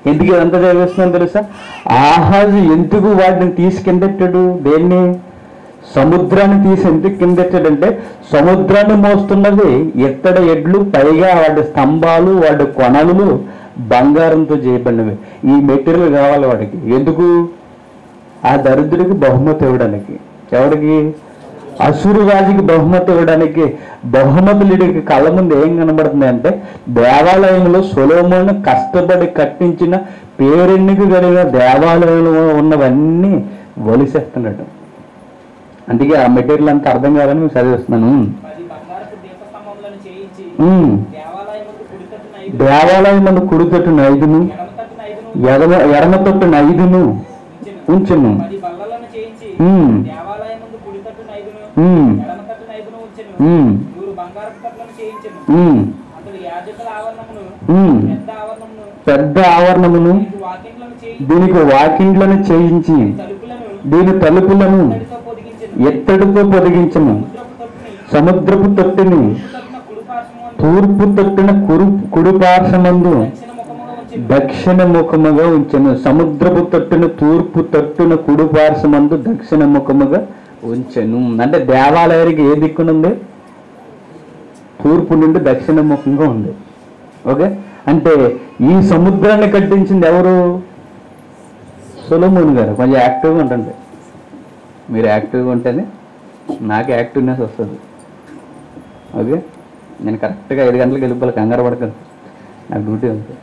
ఎందుకు ఇదంతా చదివిస్తున్నాను తెలుసా ఆహాజు ఎందుకు వాటిని తీసి కిందెట్టాడు దేన్ని సముద్రాన్ని తీసి ఎందుకు కిందెట్టాడంటే సముద్రాన్ని మోస్తున్నది ఎత్తడ ఎడ్లు పైగా వాటి స్తంభాలు వాటి కొనలు బంగారంతో చేయబడినవి ఈ మెటీరియల్ కావాలి వాడికి ఎందుకు ఆ దరిద్రుడికి బహుమతి ఇవ్వడానికి ఎవరికి అసురు రాజుకి బహుమతి ఇవ్వడానికి బహుమతులుడికి కళ్ళ ముందు ఏం కనబడుతుంది అంటే దేవాలయంలో సొలోమోను కష్టపడి కట్టించిన పేరెన్నిక కలిగిన దేవాలయంలో ఉన్నవన్నీ ఒలిసేస్తున్నాడు అందుకే ఆ మెటీరియల్ అంతా అర్థం కాదని మీకు చదివిస్తున్నాను పది బంగారపు దీపస్తంభములను చేయించి ఉమ్. దేవాలయం ముందు కుడి తట్టున ఐదు దేవాలయం ముందు కుడి తొట్టున ఐదును ఎడమ తట్టున ఐదును ఎడమ ఎడమ తొట్టున ఐదును ఉంచెను. ఉంచును పది బల్లలను చేయించి ఉమ్. దేవాలయం ముందు కుడి తట్టున ఐదును ఉమ్. ఎడమ తట్టున ఐదును ఉంచెను ఉమ్. నూరు బంగారపు తట్లను చేయించెను ఉమ్. అతడు యాజకుల ఆవరణమును ఉమ్. పెద్ద ఆవరణమును పెద్ద ఆవరణమును దీనికి వాకింగ్లను చేయించి దీనికి వాకిండ్లను చేయించి తలుపులను దీని తలుపులను ఇత్తడితో పొదిగించెను ఎత్తడితో పొదిగించను సముద్రపు తొట్టుని సముద్రపు తొట్టిని తట్టున కుడి పార్శ్వమందు తూర్పు తొట్టిన కురు కుడి పార్శ్వమందు దక్షిణ ముఖముగా ఉంచెను దక్షిణ ముఖముగా ఉంచెను సముద్రపు తొట్టున తూర్పు తొట్టున కుడి పార్శ్వమందు దక్షిణ ముఖముగా ఉంచెను అంటే దేవాలయానికి ఏ దిక్కునుంది తూర్పు నుండి దక్షిణ ముఖంగా ఉంది ఓకే అంటే ఈ సముద్రాన్ని కట్టించింది ఎవరు సొలమోన్ గారు కొంచెం యాక్టివ్గా ఉంటుంది మీరు యాక్టివ్గా ఉంటేనే నాకు యాక్టివ్నెస్ వస్తుంది ఓకే నేను కరెక్ట్గా ఐదు గంటలకు వెళ్ళిపోవాలి కంగారు పడకండి నాకు డ్యూటీ ఉంది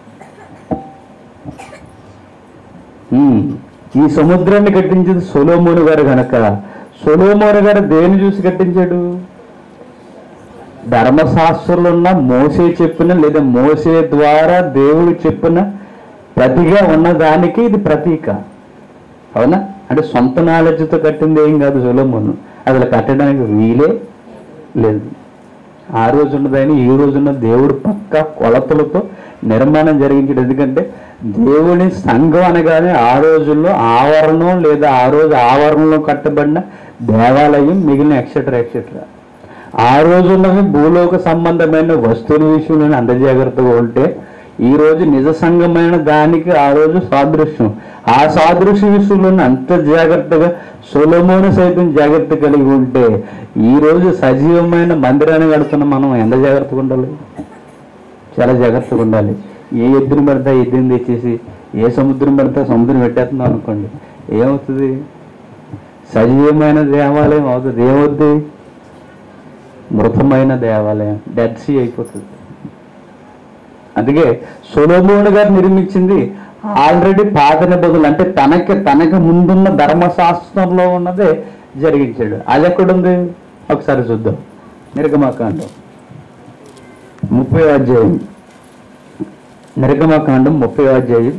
ఉమ్, ఈ సముద్రాన్ని కట్టించింది సొలోమోను గారు గనక సొలోమోను గారు దేని చూసి కట్టించాడు ధర్మశాస్త్రంలో ఉన్న మోసే చెప్పిన లేదా మోసే ద్వారా దేవుడు చెప్పిన ప్రతిగా ఉన్న దానికి ఇది ప్రతీక అవునా అంటే సొంత నాలెడ్జ్తో కట్టింది ఏం కాదు సొలోమోను అసలు కట్టడానికి వీలే లేదు ఆ రోజు ఉన్నదాన్ని ఈ రోజు ఉన్న దేవుడు పక్క కొలతలతో నిర్మాణం జరిగించాడు ఎందుకంటే దేవుని సంఘం అనగానే ఆ రోజుల్లో ఆవరణం లేదా ఆ రోజు ఆవరణలో కట్టబడిన దేవాలయం మిగిలిన ఎక్సెట్రా ఎక్సెట్రా ఆ రోజున్నవి భూలోక సంబంధమైన వస్తువుల విషయంలో అంత జాగ్రత్తగా ఉంటే ఈ రోజు నిజ సంఘమైన దానికి ఆ రోజు సాదృశ్యం ఆ సాదృశ్య విషయంలో అంత జాగ్రత్తగా సొలమోను సైతం జాగ్రత్త కలిగి ఉంటే ఈ రోజు సజీవమైన మందిరాన్ని కడుతున్న మనం ఎంత జాగ్రత్తగా ఉండాలి చాలా జాగ్రత్తగా ఉండాలి ఏ ఎద్దుని పడితే ఆ ఎద్దుని తెచ్చేసి ఏ సముద్రం పడితే ఆ సముద్రం పెట్టేస్తున్నాం అనుకోండి ఏమవుతుంది సజీవమైన దేవాలయం అవుతుంది ఏమవుతుంది మృతమైన దేవాలయం డెడ్ సీ అయిపోతుంది అందుకే సొలోమోను గారు నిర్మించింది ఆల్రెడీ పాత నిబంధనలు అంటే తనకి తనకి ముందున్న ధర్మశాస్త్రంలో ఉన్నదే జరిగించాడు అది ఎక్కడుంది ఒకసారి చూద్దాం నిర్గమాకాండం ముప్పై అధ్యాయం నిర్గమాకాండం ముప్పై అధ్యాయం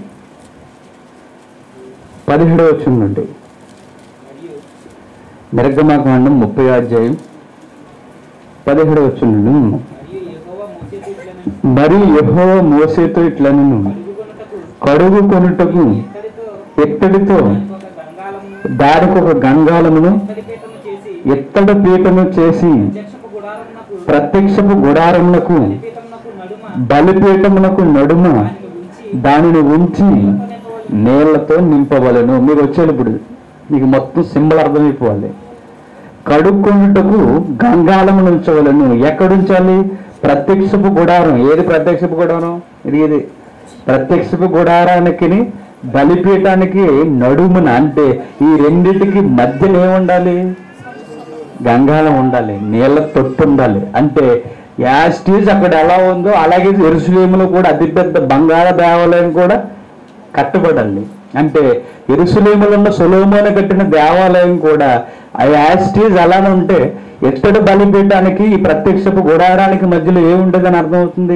పదిహేడవ వచ్చిందండి మరియు నిర్గమాకాండం ముప్పై అధ్యాయం పదిహేడవ వచ్చిందండి మరియు యెహోవా మోసే ఇట్లను మరి యెహోవ మోసేతో ఇట్లా నేను అడుగుకొనుటకు కడుగు కొనుటకు ఇత్తడితో ఎత్తడితో దానికి ఒక గంగాలమును దానికి ఒక గంగాలమును ఇత్తడి పీఠము చేసి ఎత్తడి పీటను చేసి ప్రత్యక్షపు గుడారమునకు ప్రత్యక్షపు గుడారమునకు బలిపీఠమునకు నడుమ బలిపీఠమునకు నడుమ దానిని ఉంచి దానిని ఉంచి నీళ్లతో నింపవలను మీరు వచ్చాడు ఇప్పుడు మీకు మొత్తం సింబల్ అర్థమైపోవాలి కడుక్కొనుటకు గంగాలమును ఉంచవలను ఎక్కడుంచాలి ప్రత్యక్షపు గుడారం ఏది ప్రత్యక్షపు గుడారం ఇది ఇది ప్రత్యక్షపు గుడారానికి బలిపీఠానికి నడుమున అంటే ఈ రెండిటికి మధ్యన ఏముండాలి గంగాలం ఉండాలి నీళ్ళ తొట్టు ఉండాలి అంటే యాస్టీజ్ అక్కడ ఎలా ఉందో అలాగే ఎరుసలేములో కూడా అతిపెద్ద బంగాళ దేవాలయం కూడా కట్టబడాలి అంటే ఎరుసలేములో ఉన్న సొలోమోన కట్టిన దేవాలయం కూడా ఆ యాస్టీజ్ అలానే ఉంటే ఎత్తడి బలిపీఠానికి ఈ ప్రత్యక్షపు గుడారానికి మధ్యలో ఏముండదని అర్థమవుతుంది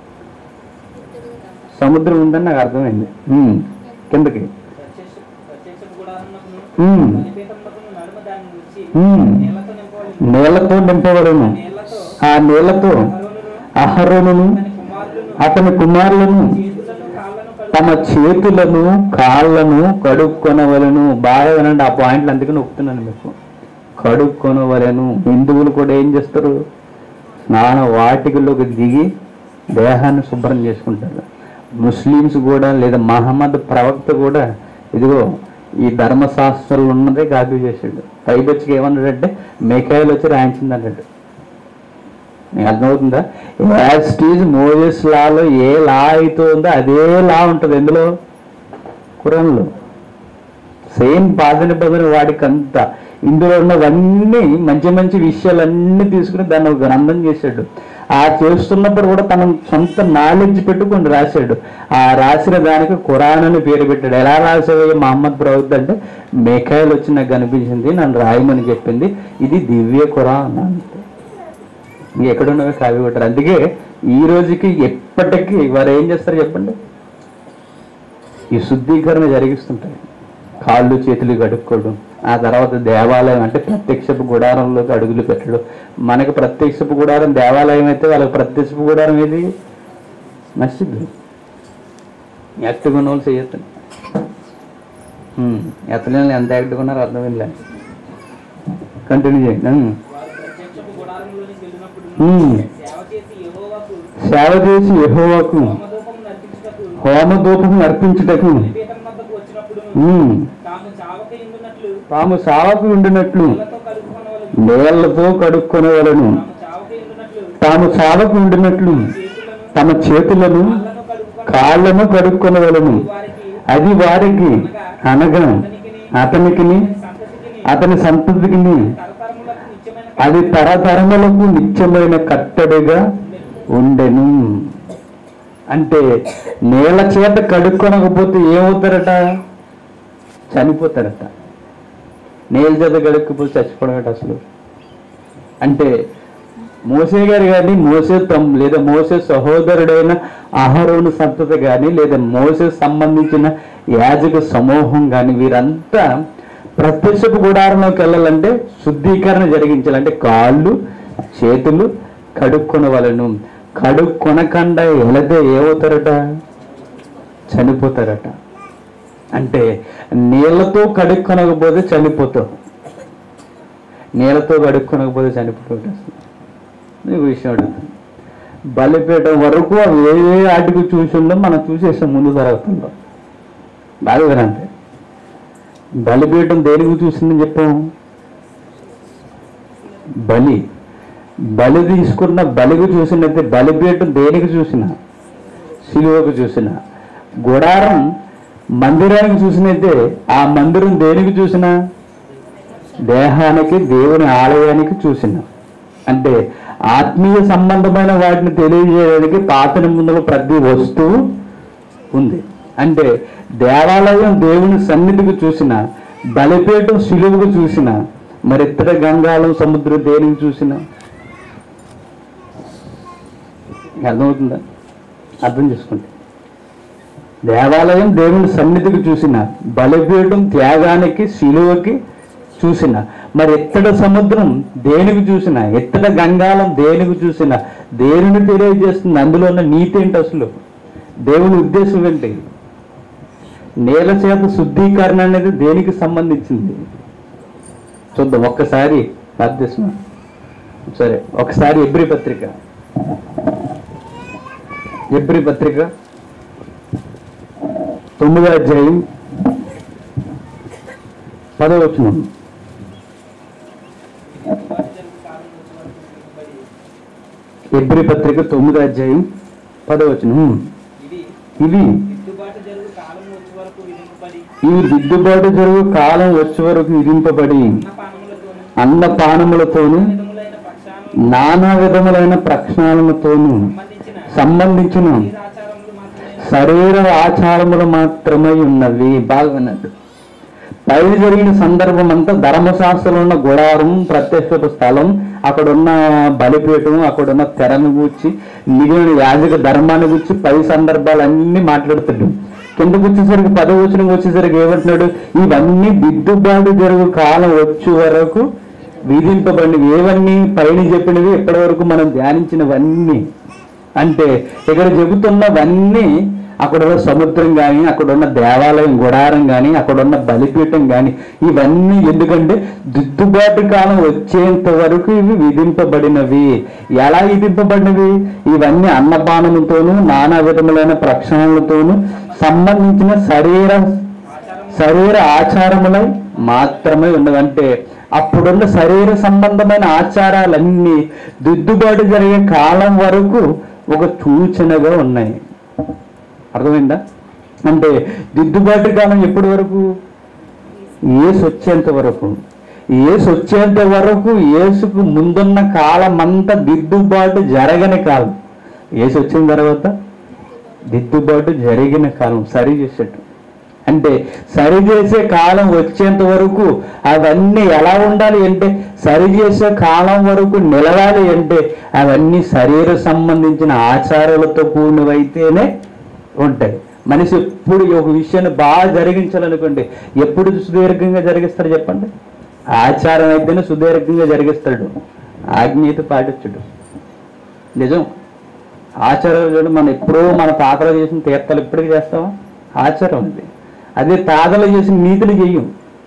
సముద్రం ఉందని నాకు అర్థమైంది ఉమ్, కిందకి ప్రత్యక్ష ప్రత్యక్షపు గుడారమునకును ఉమ్, బలిపీఠమునకును నడుమ దానిని ఉంచి ఉమ్. నీళ్లతో నింపవలెను నీళ్లతో నింపబడును నీళ్లతో ఆ నీళ్లతో అహరోనును అహరోనును అతని కుమారులను అతని కుమారులను చేతులను కాళ్ళను కడుగు- తమ చేతులను కాళ్ళను కడుక్కొనవలను బాగా వినండి ఆ పాయింట్లు అందుకే నొక్కుతున్నాను మీకు కడుక్కొనవలను హిందువులు కూడా ఏం చేస్తారు స్నాన వాటికలోకి దిగి దేహాన్ని శుభ్రం చేసుకుంటారు ముస్లిమ్స్ కూడా లేదా మహమ్మద్ ప్రవక్త కూడా ఇదిగో ఈ ధర్మశాస్త్రంలో ఉన్నదే కాపీ చేసాడు పైబొచ్చికి ఏమన్నాడంటే మేకాయలు వచ్చి రాయించింది అన్నాడు నీకు అర్థమవుతుందా యాజ్ టీజ్ మోజెస్ లాలో ఏ లా అయితే ఉందో అదే లా ఉంటుంది ఎందులో కురంలో సేమ్ పాత నిబంధన వాడికి అంతా ఇందులో ఉన్నవన్నీ మంచి మంచి విషయాలన్నీ తీసుకుని దాన్ని ఒక గ్రంథం చేశాడు ఆ చేస్తున్నప్పుడు కూడా తన సొంత నాలెడ్జ్ పెట్టుకొని రాశాడు ఆ రాసిన దానికి ఖురాన్ అని పేరు పెట్టాడు ఎలా రాసావు మహమ్మద్ ప్రవక్త అంటే మేకాయలు వచ్చి నాకు కనిపించింది నన్ను రాయమని చెప్పింది ఇది దివ్య ఖురాన్ అంతే ఎక్కడున్నవే కావి కొట్టారు అందుకే ఈ రోజుకి ఎప్పటికీ వారు ఏం చేస్తారు చెప్పండి ఈ శుద్ధీకరణ జరిగిస్తుంటాయి కాళ్ళు చేతులు కడుక్కోవడం ఆ తర్వాత దేవాలయం అంటే ప్రత్యక్షపు గుడారంలోకి అడుగులు పెట్టడం మనకి ప్రత్యక్షపు గుడారం దేవాలయం అయితే వాళ్ళకి ప్రత్యక్షపు గుడారం ఏది మస్జిద్ యాక్టివ్గా ఉన్న వాళ్ళు చేయొద్దు ఎత్తలేని ఎంత యాక్టివ్గా ఉన్నారో అర్థమైందిలే కంటిన్యూ చేయండి ఉమ్. వారు ప్రత్యక్షపు గుడారంలోనికి వెళ్ళినప్పుడు ఉమ్. సేవ చేసి యెహోవాకు సేవ చేసి యెహోవాకు హోమధూపం నర్పించుటకు హోమధూపం అర్పించుటకు బలిపీఠం వద్దకు వచ్చినప్పుడు ఉమ్, తాము చావక ఎందున్నట్లు తాము సావకు ఉండినట్లు నీళ్లతో కలుపుకొనవలెను నీళ్లతో కడుక్కొనవలను తాము చావక ఎందున్నట్లు తాము సావకు ఉండినట్లు చేతులను తమ చేతులను కాళ్ళను కలుపుకొని కాళ్ళను కడుక్కొనవలను వారికి అది వారికి అనగా అతనికిని సంతతికిని అతని సంతతికిని తరతరములకు నిత్యమైన అది తరతరములకు నిత్యమైన కట్టడిగా ఉండెను అంటే నేల చేత కడుక్కొనకపోతే ఏమవుతారట చనిపోతారట నేల చేత కడుక్కపోతే చచ్చిపోవడమట అసలు అంటే మోసే గారు కానీ మోసే తమ్ లేదా మోసే సహోదరుడైన అహరోను సంతతి కానీ లేదా మోసే సంబంధించిన యాజక సమూహం కానీ వీరంతా ప్రత్యక్షపు గుడారంలోకి వెళ్ళాలంటే శుద్ధీకరణ జరిగించాలంటే కాళ్ళు చేతులు కడుక్కొనవలను కడుక్కొనకుండా వెళితే ఏమవుతారట చనిపోతారట అంటే నీళ్ళతో కడుక్కొనకపోతే చనిపోతావు నీళ్ళతో కడుక్కొనకపోతే చనిపోతావు నీకు విషయం అడుగుతాను బలిపీఠం వరకు అవి ఏ ఏ ఆటికి చూసిండో మనం చూసేసాం ముందు తరగతుల్లో బాగా వినండి బలిపీఠం దేనికి చూసిందని చెప్పాము బలి బలి తీసుకున్న బలికి చూసినట్టే బలిపీఠం దేనికి చూసిన సిలువకు చూసిన గుడారం మందిరానికి చూసినట్టే ఆ మందిరం దేనికి చూసినా దేహానికి దేవుని ఆలయానికి చూసిన అంటే ఆత్మీయ సంబంధమైన వాటిని తెలియజేయడానికి పాత నిబంధనలో ప్రతి వస్తువు ఉంది అంటే దేవాలయం దేవుని సన్నిధికి చూసిన బలిపీఠం శిలువుకు చూసిన మరి ఇతర గంగాలం సముద్రం దేనికి చూసిన అర్థమవుతుందా అర్థం చేసుకోండి దేవాలయం దేవుని సన్నిధికి చూసిన బలిపీఠం త్యాగానికి శిలువకి చూసిన మరి ఎత్తడ సముద్రం దేనికి చూసిన ఎత్తడ గంగాలం దేనికి చూసిన దేనిని తెలియజేస్తుంది అందులో ఉన్న నీతి ఏంటి అసలు దేవుని ఉద్దేశం ఏంటి నేల చేత శుద్ధీకరణ అనేది దేనికి సంబంధించింది చూద్దాం ఒక్కసారి బాధ్యస్మ సరే ఒకసారి ఎబ్రి పత్రిక ఎబ్రి పత్రిక తొమ్మిదో అధ్యాయం పదవచనం ఎబ్రి పత్రిక తొమ్మిదో అధ్యాయం పదవచనం ఇది ఇవి దిద్దుబాటు జరుగు కాలం వచ్చే వరకు విధింపబడి ఇవి దిద్దుబాటు జరుగు కాలం వచ్చే వరకు విధింపబడి అన్న పానములతోను అన్న పానములతోను విధములైన పక్షాలను నానా విధములైన ప్రక్షాళనతోను సంబంధించిన సంబంధించిన ఆచారములు మాత్రమే శరీర ఆచారములు మాత్రమై ఉన్నవి బాగా వినండి పై జరిగిన సందర్భం అంతా ధర్మశాస్త్రంలో ఉన్న గుడారం ప్రత్యక్ష స్థలం అక్కడున్న బలిపీఠం అక్కడున్న తెరను గూర్చి మిగిలిన యాజక ధర్మాన్ని గురించి పై సందర్భాలన్నీ మాట్లాడుతాడు కిందకు వచ్చేసరికి పదవచనం వచ్చేసరికి ఏమంటున్నాడు ఇవన్నీ దిద్దుబాటు జరుగు కాలం వచ్చే వరకు విధింపబడినవి ఏవన్నీ పైన చెప్పినవి ఇప్పటి వరకు మనం ధ్యానించినవన్నీ అంటే ఇక్కడ చెబుతున్నవన్నీ అక్కడున్న సముద్రం కానీ అక్కడున్న దేవాలయం గుడారం కానీ అక్కడున్న బలిపీఠం కానీ ఇవన్నీ ఎందుకంటే దిద్దుబాటు కాలం వచ్చేంత వరకు ఇవి విధింపబడినవి ఎలా విధింపబడినవి ఇవన్నీ అన్నపానములతోనూ నానా విధములైన ప్రక్షణలతోనూ సంబంధించిన శరీర శరీర ఆచారములై మాత్రమే ఉన్నదంటే అప్పుడున్న శరీర సంబంధమైన ఆచారాలన్నీ దిద్దుబాటు జరిగే కాలం వరకు ఒక సూచనగా ఉన్నాయి అర్థమైందా అంటే దిద్దుబాటు కాలం ఎప్పటి వరకు ఏసు వచ్చేంత వరకు ఏసు వచ్చేంత వరకు ఏసుకు ముందున్న కాలం అంతా దిద్దుబాటు జరగని కాలం ఏసు వచ్చిన తర్వాత దిద్దుబాటు జరిగిన కాలం సరి చేసేట్టు అంటే సరి చేసే కాలం వచ్చేంత వరకు అవన్నీ ఎలా ఉండాలి అంటే సరి చేసే కాలం వరకు నిలవాలి అంటే అవన్నీ శరీర సంబంధించిన ఆచారాలతో కూడినవైతేనే ఉంటాయి మనిషి ఎప్పుడు ఒక విషయాన్ని బాగా జరిగించాలనుకోండి ఎప్పుడు సుదీర్ఘంగా జరిగిస్తాడు చెప్పండి ఆచారం అయితేనే సుదీర్ఘంగా జరిగిస్తాడు ఆజ్ఞత పాటించడు నిజం ఆచారాలు చూడండి మనం ఎప్పుడో మన తాతలు చేసిన తీర్థాలు ఇప్పటికీ చేస్తామా ఆచారం అది అదే తాతలు చేసిన నీతులు చెయ్యం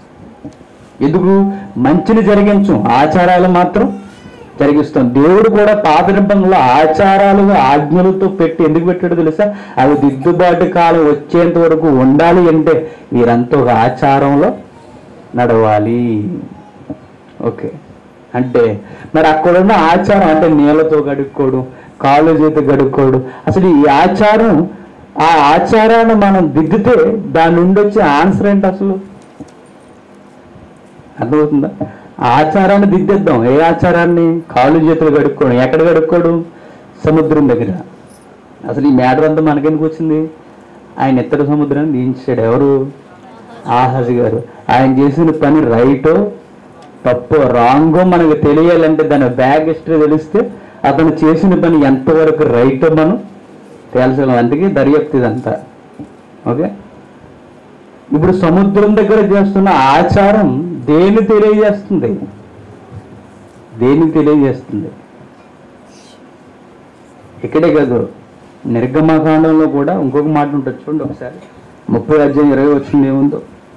ఎందుకు మంచిని జరిగించం ఆచారాలు మాత్రం జరిగిస్తాం దేవుడు కూడా పాత నిబంధనలో ఆచారాలుగా ఆజ్ఞలతో పెట్టి ఎందుకు పెట్టాడు తెలుసా అవి దిద్దుబాటు కాలం వచ్చేంత వరకు ఉండాలి అంటే వీరంతా ఒక ఆచారంలో నడవాలి ఓకే అంటే మరి అక్కడున్న ఆచారం అంటే నీళ్ళతో గడుక్కోవడం కాళ్ళు చేతి గడుక్కోవడం అసలు ఈ ఆచారం ఆ ఆచారాన్ని మనం దిద్దితే దాని నుండి వచ్చే ఆన్సర్ ఏంటి అసలు అర్థమవుతుందా ఆ ఆచారాన్ని దిద్దేద్దాం ఏ ఆచారాన్ని కాళ్ళు చేతులు కడుక్కోవడం ఎక్కడ కడుక్కోవడం సముద్రం దగ్గర అసలు ఈ మ్యాటర్ అంతా మనకెందుకు వచ్చింది ఆయన ఇతర సముద్రాన్ని దించాడు ఎవరు ఆహాజ్ గారు ఆయన చేసిన పని రైటో తప్పో రాంగో మనకు తెలియాలంటే దాని బ్యాగ్ హిస్టరీ తెలిస్తే అతను చేసిన పని ఎంతవరకు రైటో మనం తేల్చడం అందుకే దర్యాప్తు ఇదంతా ఓకే ఇప్పుడు సముద్రం దగ్గర చేస్తున్న ఆచారం దేన్ని తెలియజేస్తుంది దేన్ని తెలియజేస్తుంది ఇక్కడే కాదు నిర్గమకాండంలో కూడా ఇంకొక మాట ఉంటుంది చూడండి ఒకసారి ముప్పై అధ్యాయం ఇరవై వచ్చింది ఏముందో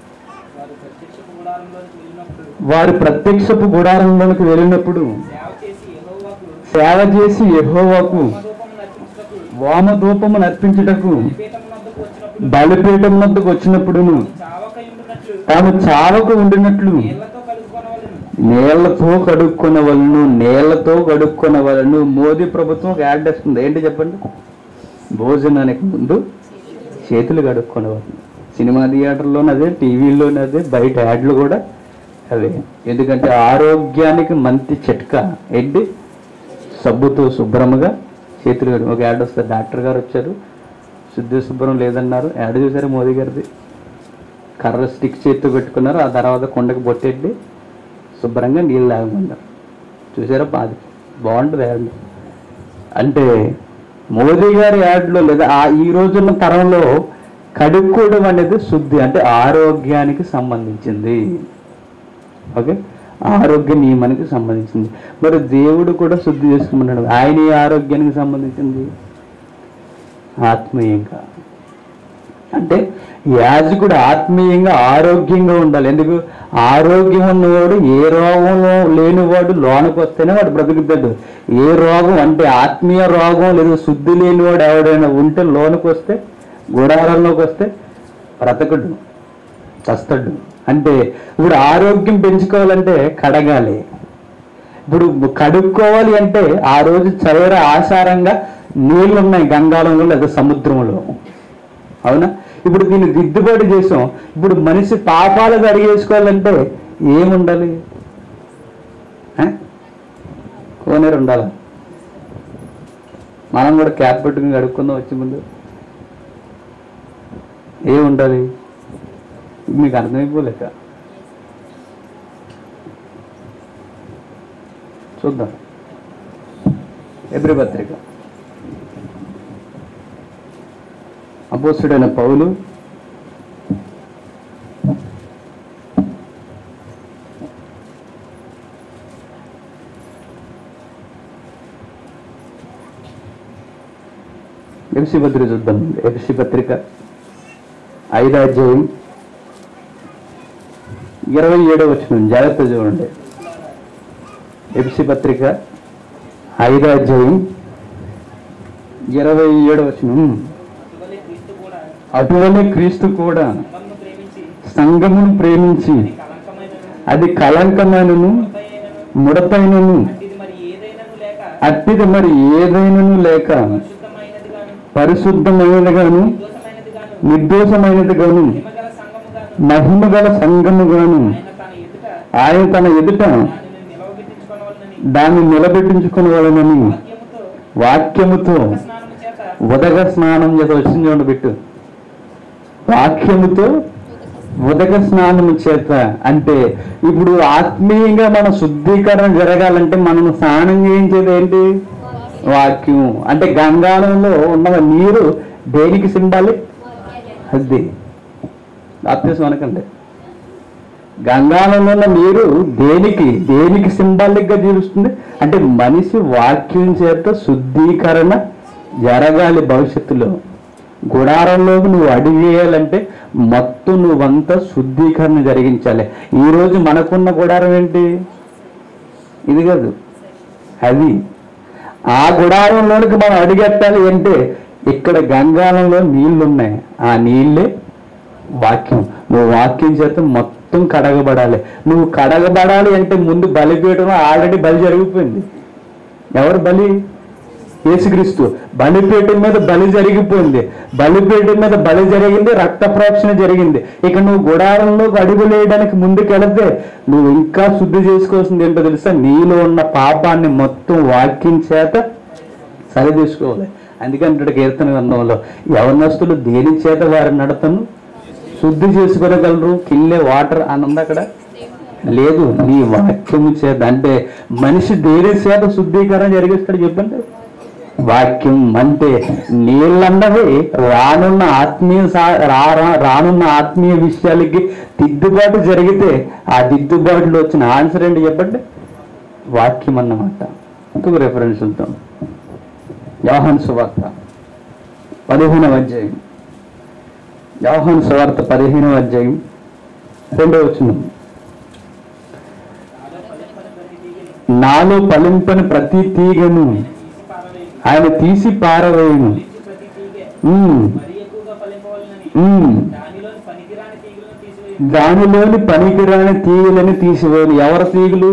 వారు ప్రత్యక్షపు గుడారంలోనికి వారి ప్రత్యక్షపు గుడారంలోకి వెళ్ళినప్పుడు వెళ్ళినప్పుడు సేవ చేసి సేవ చేసి యెహోవాకు యెహోవాకు హోమధూపములు నర్పించుటకు వామధూపము నర్పించుటకు బలిపీఠమునొద్దకు వచ్చినప్పుడు బలిపీఠం వద్దకు వచ్చినప్పుడును చావకయుండునట్లు తాము చావకు ఉండినట్లు నీళ్లతో కలుపుకొనవలెను నేళ్లతో కడుక్కునవలను నేళ్లతో కడుక్కునవలను మోదీ ప్రభుత్వం ఒక యాడ్ వేస్తుంది ఏంటి చెప్పండి భోజనానికి ముందు చేతులు కడుక్కునేవాళ్ళు సినిమా థియేటర్లోనే అదే టీవీలోనే అదే బయట యాడ్లు కూడా అవే ఎందుకంటే ఆరోగ్యానికి మంచి చిట్కా ఏంటి సబ్బుతో శుభ్రముగా చేతులు కడు ఒక యాడ్ వస్తుంది డాక్టర్ గారు వచ్చారు శుద్ధి శుభ్రం లేదన్నారు యాడ్ చూసారు మోదీ గారిది కర్ర స్టిక్ చేతితో పెట్టుకున్నారు ఆ తర్వాత కొండకు బొట్టెట్టి శుభ్రంగా నీళ్ళు తాగమన్నారు చూసారా బాధ బాగుంటుంది యాడ్ అంటే మోదీ గారి యాడ్లో లేదా ఆ ఈ రోజున్న తరంలో కడుక్కోవడం అనేది శుద్ధి అంటే ఆరోగ్యానికి సంబంధించింది ఓకే ఆరోగ్య నియమానికి సంబంధించింది మరి దేవుడు కూడా శుద్ధి చేసుకోమన్నాడు ఆయన ఏ ఆరోగ్యానికి సంబంధించింది ఆత్మీయంగా అంటే యాజకుడు ఆత్మీయంగా ఆరోగ్యంగా ఉండాలి ఎందుకు ఆరోగ్యం ఉన్నవాడు ఏ రోగంలో లేనివాడు లోనికి వస్తేనే వాడు బ్రతుకుతాడు ఏ రోగం అంటే ఆత్మీయ రోగం లేదా శుద్ధి లేనివాడు ఎవడైనా ఉంటే లోనికి వస్తే గుడారంలోకి వస్తే బ్రతకడు చస్తాడు అంటే ఇప్పుడు ఆరోగ్యం పెంచుకోవాలంటే కడగాలి ఇప్పుడు కడుక్కోవాలి అంటే ఆ రోజు శరీర ఆసారంగా నీళ్లు ఉన్నాయి గంగాళంలో లేదా సముద్రంలో అవునా ఇప్పుడు దీన్ని దిద్దుబాటు చేసాం ఇప్పుడు మనిషి పాపాలు అడిగేసుకోవాలంటే ఏముండాలి ఆ? కోనేరు ఉండాలా మనం కూడా క్యాప్ పెట్టుకుని కడుక్కుందాం వచ్చే ముందు ఏముండాలి మీకు అర్థమైపోలేక చూద్దాం ఎబ్రి పత్రిక అపోస్తుడైన పౌలు ఎఫ్సి పత్రిక చూద్దాం ఎఫ్సి పత్రిక ఐదో అధ్యాయం ఇరవై ఏడో వచ్చిన జాగ్రత్త చూడండి ఎఫ్సి పత్రిక ఐదో అధ్యాయం ఇరవై ఏడో వచ్చిన అటువలే క్రీస్తు కూడా అటువలే క్రీస్తు కూడా సంఘమును ప్రేమించి సంఘమును ప్రేమించి కలంకమైనను అది కలంకమైనను ముడతైనను ముడతైనను ఇది మరి ఏదైనను లేక అట్టిది మరి ఏదైనను లేక పరిశుద్ధమైనది గాను పరిశుద్ధమైనది గాను నిర్దోషమైనది గాను నిర్దోషమైనది గాను హిమగల సంఘము గాను మహిమ గల సంఘము గాను ఆయన తన ఎదుట ఆయన తన ఎదుట దానిని నిలవబెట్టించుకొనవలనని దాన్ని నిలబెట్టించుకుని వాళ్ళని వాక్యముతో వాక్యముతో స్నానము చేత ఉదక స్నానం చేత వచ్చింది చూడండి పెట్టు వాక్యముతో ఉదక స్నానము చేత అంటే ఇప్పుడు ఆత్మీయంగా మన శుద్ధీకరణ జరగాలంటే మనం స్నానం చేయించేది ఏంటి వాక్యం అంటే గంగాళంలో ఉన్న నీరు దేనికి సింబాలి అది బాప్తిసం అనకండి గంగాళంలో ఉన్న నీరు దేనికి దేనికి సింబాలిక్ గా జీవిస్తుంది అంటే మనిషి వాక్యం చేత శుద్ధీకరణ జరగాలి భవిష్యత్తులో గుడారంలోకి నువ్వు అడుగు వేయాలంటే మొత్తం నువ్వంతా శుద్ధీకరణ జరిగించాలి ఈ రోజు మనకున్న గుడారం ఏంటి ఇది కాదు అది ఆ గుడారంలోనికి మనం అడుగెట్టాలి అంటే ఇక్కడ గంగాలంలో నీళ్లు ఉన్నాయి ఆ నీళ్ళే వాక్యం నువ్వు వాక్యం చేత మొత్తం కడగబడాలి నువ్వు కడగబడాలి అంటే ముందు బలిపీఠం ఆల్రెడీ బలి జరిగిపోయింది ఎవరు బలి యేసుక్రీస్తు బలిపీఠం మీద బలి జరిగిపోయింది బలిపీఠం మీద బలి జరిగింది రక్త ప్రోక్షణ జరిగింది ఇక నువ్వు గుడారంలోకి అడుగులేయడానికి ముందుకెళితే నువ్వు ఇంకా శుద్ధి చేసుకోవాల్సింది ఏంటో తెలుసా నీలో ఉన్న పాపాన్ని మొత్తం వాక్యం చేత సరి తీసుకోవాలి అందుకంటే కీర్తన గ్రంథంలో యవనస్తులు దేని చేత వారి నడతను శుద్ధి చేసుకోగలరు కిల్లే వాటర్ అని ఉంది అక్కడ లేదు నీ వాక్యము చేత అంటే మనిషి దేని చేత శుద్ధీకరణ జరిగిస్తాడు చెప్పండి వాక్యం అంటే నీళ్ళన్నవి రానున్న ఆత్మీయ సా- రా- రా- రానున్న ఆత్మీయ విషయాలకి దిద్దుబాటు జరిగితే ఆ దిద్దుబాటులో వచ్చిన ఆన్సర్ ఏంటి చెప్పండి వాక్యం అన్నమాట ఇంకొక రెఫరెన్స్ చూద్దాం యోహాన్ సువార్త పదిహేనవ అధ్యాయం యోహాన్ సువార్త పదిహేనవ అధ్యాయం రెండవ వచనం నాలో ఫలింపని ప్రతి తీగను ఆయన తీసి పారవేయను ప్రతి తీగె ఉమ్, మరి ఎక్కువగా ఫలింపవలనని ఉమ్. దానిలోని పనికిరాని తీగలను తీసివేయి దానిలోని పనికిరాని తీగలని తీసివేయను ఎవరి తీగులు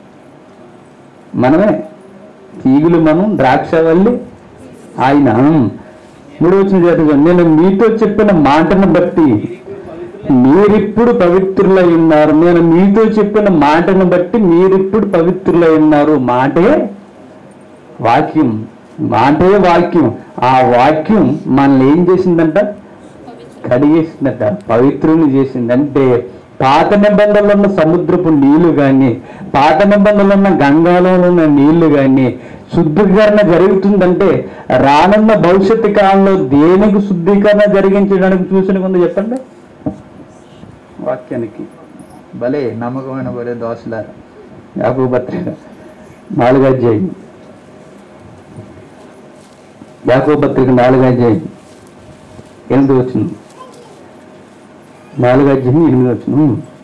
మనమే తీగులు మనం ద్రాక్షవల్లి ఆయన మూడు వచ్చిన చేత నేను మీతో చెప్పిన మాటను బట్టి మీరిప్పుడు పవిత్రులై ఉన్నారు నేను మీతో చెప్పిన మాటను బట్టి మీరిప్పుడు పవిత్రులై ఉన్నారు మాటే వాక్యం మాటే వాక్యం ఆ వాక్యం మనల్ని ఏం చేసిందంట కడిగేసిందట పవిత్రుని చేసింది అంటే పాత నిబంధనలో ఉన్న సముద్రపు నీళ్లు కానీ పాత నిబంధనలో ఉన్న గంగాలో ఉన్న నీళ్లు కానీ శుద్ధీకరణ జరుగుతుందంటే రానున్న భవిష్యత్తు కాలంలో దేనికి శుద్ధీకరణ జరిగించడానికి చూసిన కొంత చెప్పండి వాక్యానికి భలే నమ్మకమైన భలే దోశలార యాకూ పత్రిక నాలుగు అధ్యాయం యాకూ పత్రిక నాలుగు అధ్యాయం ఎనిమిది వచ్చిన నాలుగు అధ్యాయం ఎనిమిది వచ్చిన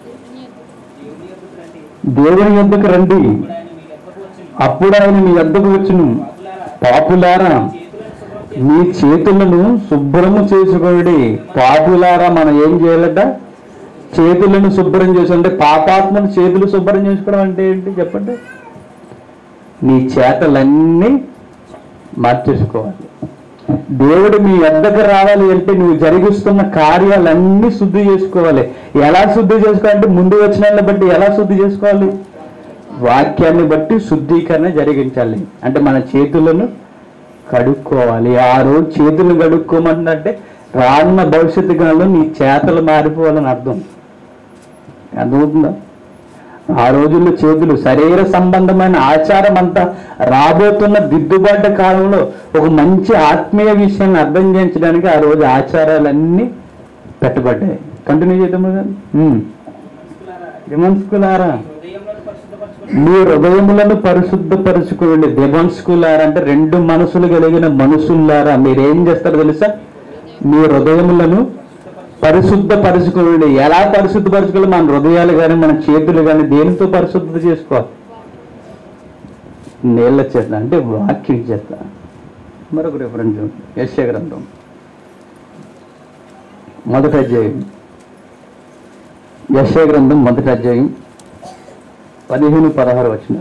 దేవుని యొద్దకు రండి దేవుని యొద్దకు రండి ఇప్పుడు ఆయన మీ యొద్దకు వచ్చును అప్పుడు ఆయన మీ యొద్దకు వచ్చును పాపులారా పాపులారా చేతులను శుభ్రం మీ చేతులను శుభ్రము చేసి చేసుకోండి పాపులారా మనం ఏం చేయాలట చేతులను శుభ్రం చేసి అంటే పాపాత్మను చేతులు శుభ్రం చేసుకోవడం అంటే ఏంటి చెప్పండి నీ చేతలన్నీ మార్చేసుకోవాలి దేవుడు మీ వద్దకు రావాలి అంటే నువ్వు జరిగిస్తున్న కార్యాలన్నీ శుద్ధి చేసుకోవాలి ఎలా శుద్ధి చేసుకోవాలంటే ముందు వచ్చిన బట్టి ఎలా శుద్ధి చేసుకోవాలి వాక్యాన్ని బట్టి శుద్ధీకరణ జరిగించాలి అంటే మన చేతులను కడుక్కోవాలి ఆ రోజు చేతులు కడుక్కోమంటే రానున్న భవిష్యత్తు కాలంలో నీ చేతలు మారిపోవాలని అర్థం అర్థమవుతుందా ఆ రోజుల్లో చేతులు శరీర సంబంధమైన ఆచారం అంతా రాబోతున్న దిద్దుబాటు కాలంలో ఒక మంచి ఆత్మీయ విషయాన్ని అర్థం చేయించడానికి ఆ రోజు ఆచారాలన్నీ పెట్టబడ్డాయి కంటిన్యూ చేద్దాం కదా మనస్కులారా, విమర్శకులారా హృదయంలో పరిశుద్ధపరచుకుని మీ హృదయములను పరిశుద్ధపరుచుకోండి దేవంస్కులారా అంటే రెండు మనసులు కలిగిన మనుషులారా మీరేం చేస్తారో తెలుసా మీ హృదయములను పరిశుద్ధపరుచుకోండి ఎలా పరిశుద్ధపరచుకోవాలి మన హృదయాలు కానీ మన చేతులు కానీ దేనితో పరిశుద్ధత చేసుకోవాలి నీళ్ళ చేత అంటే వాక్యం చేత మరొక రిఫరెన్స్ యశ గ్రంథం మొదటి అధ్యాయం యశ గ్రంథం మొదటి అధ్యాయం పదిహేను పదహారు వచ్చిన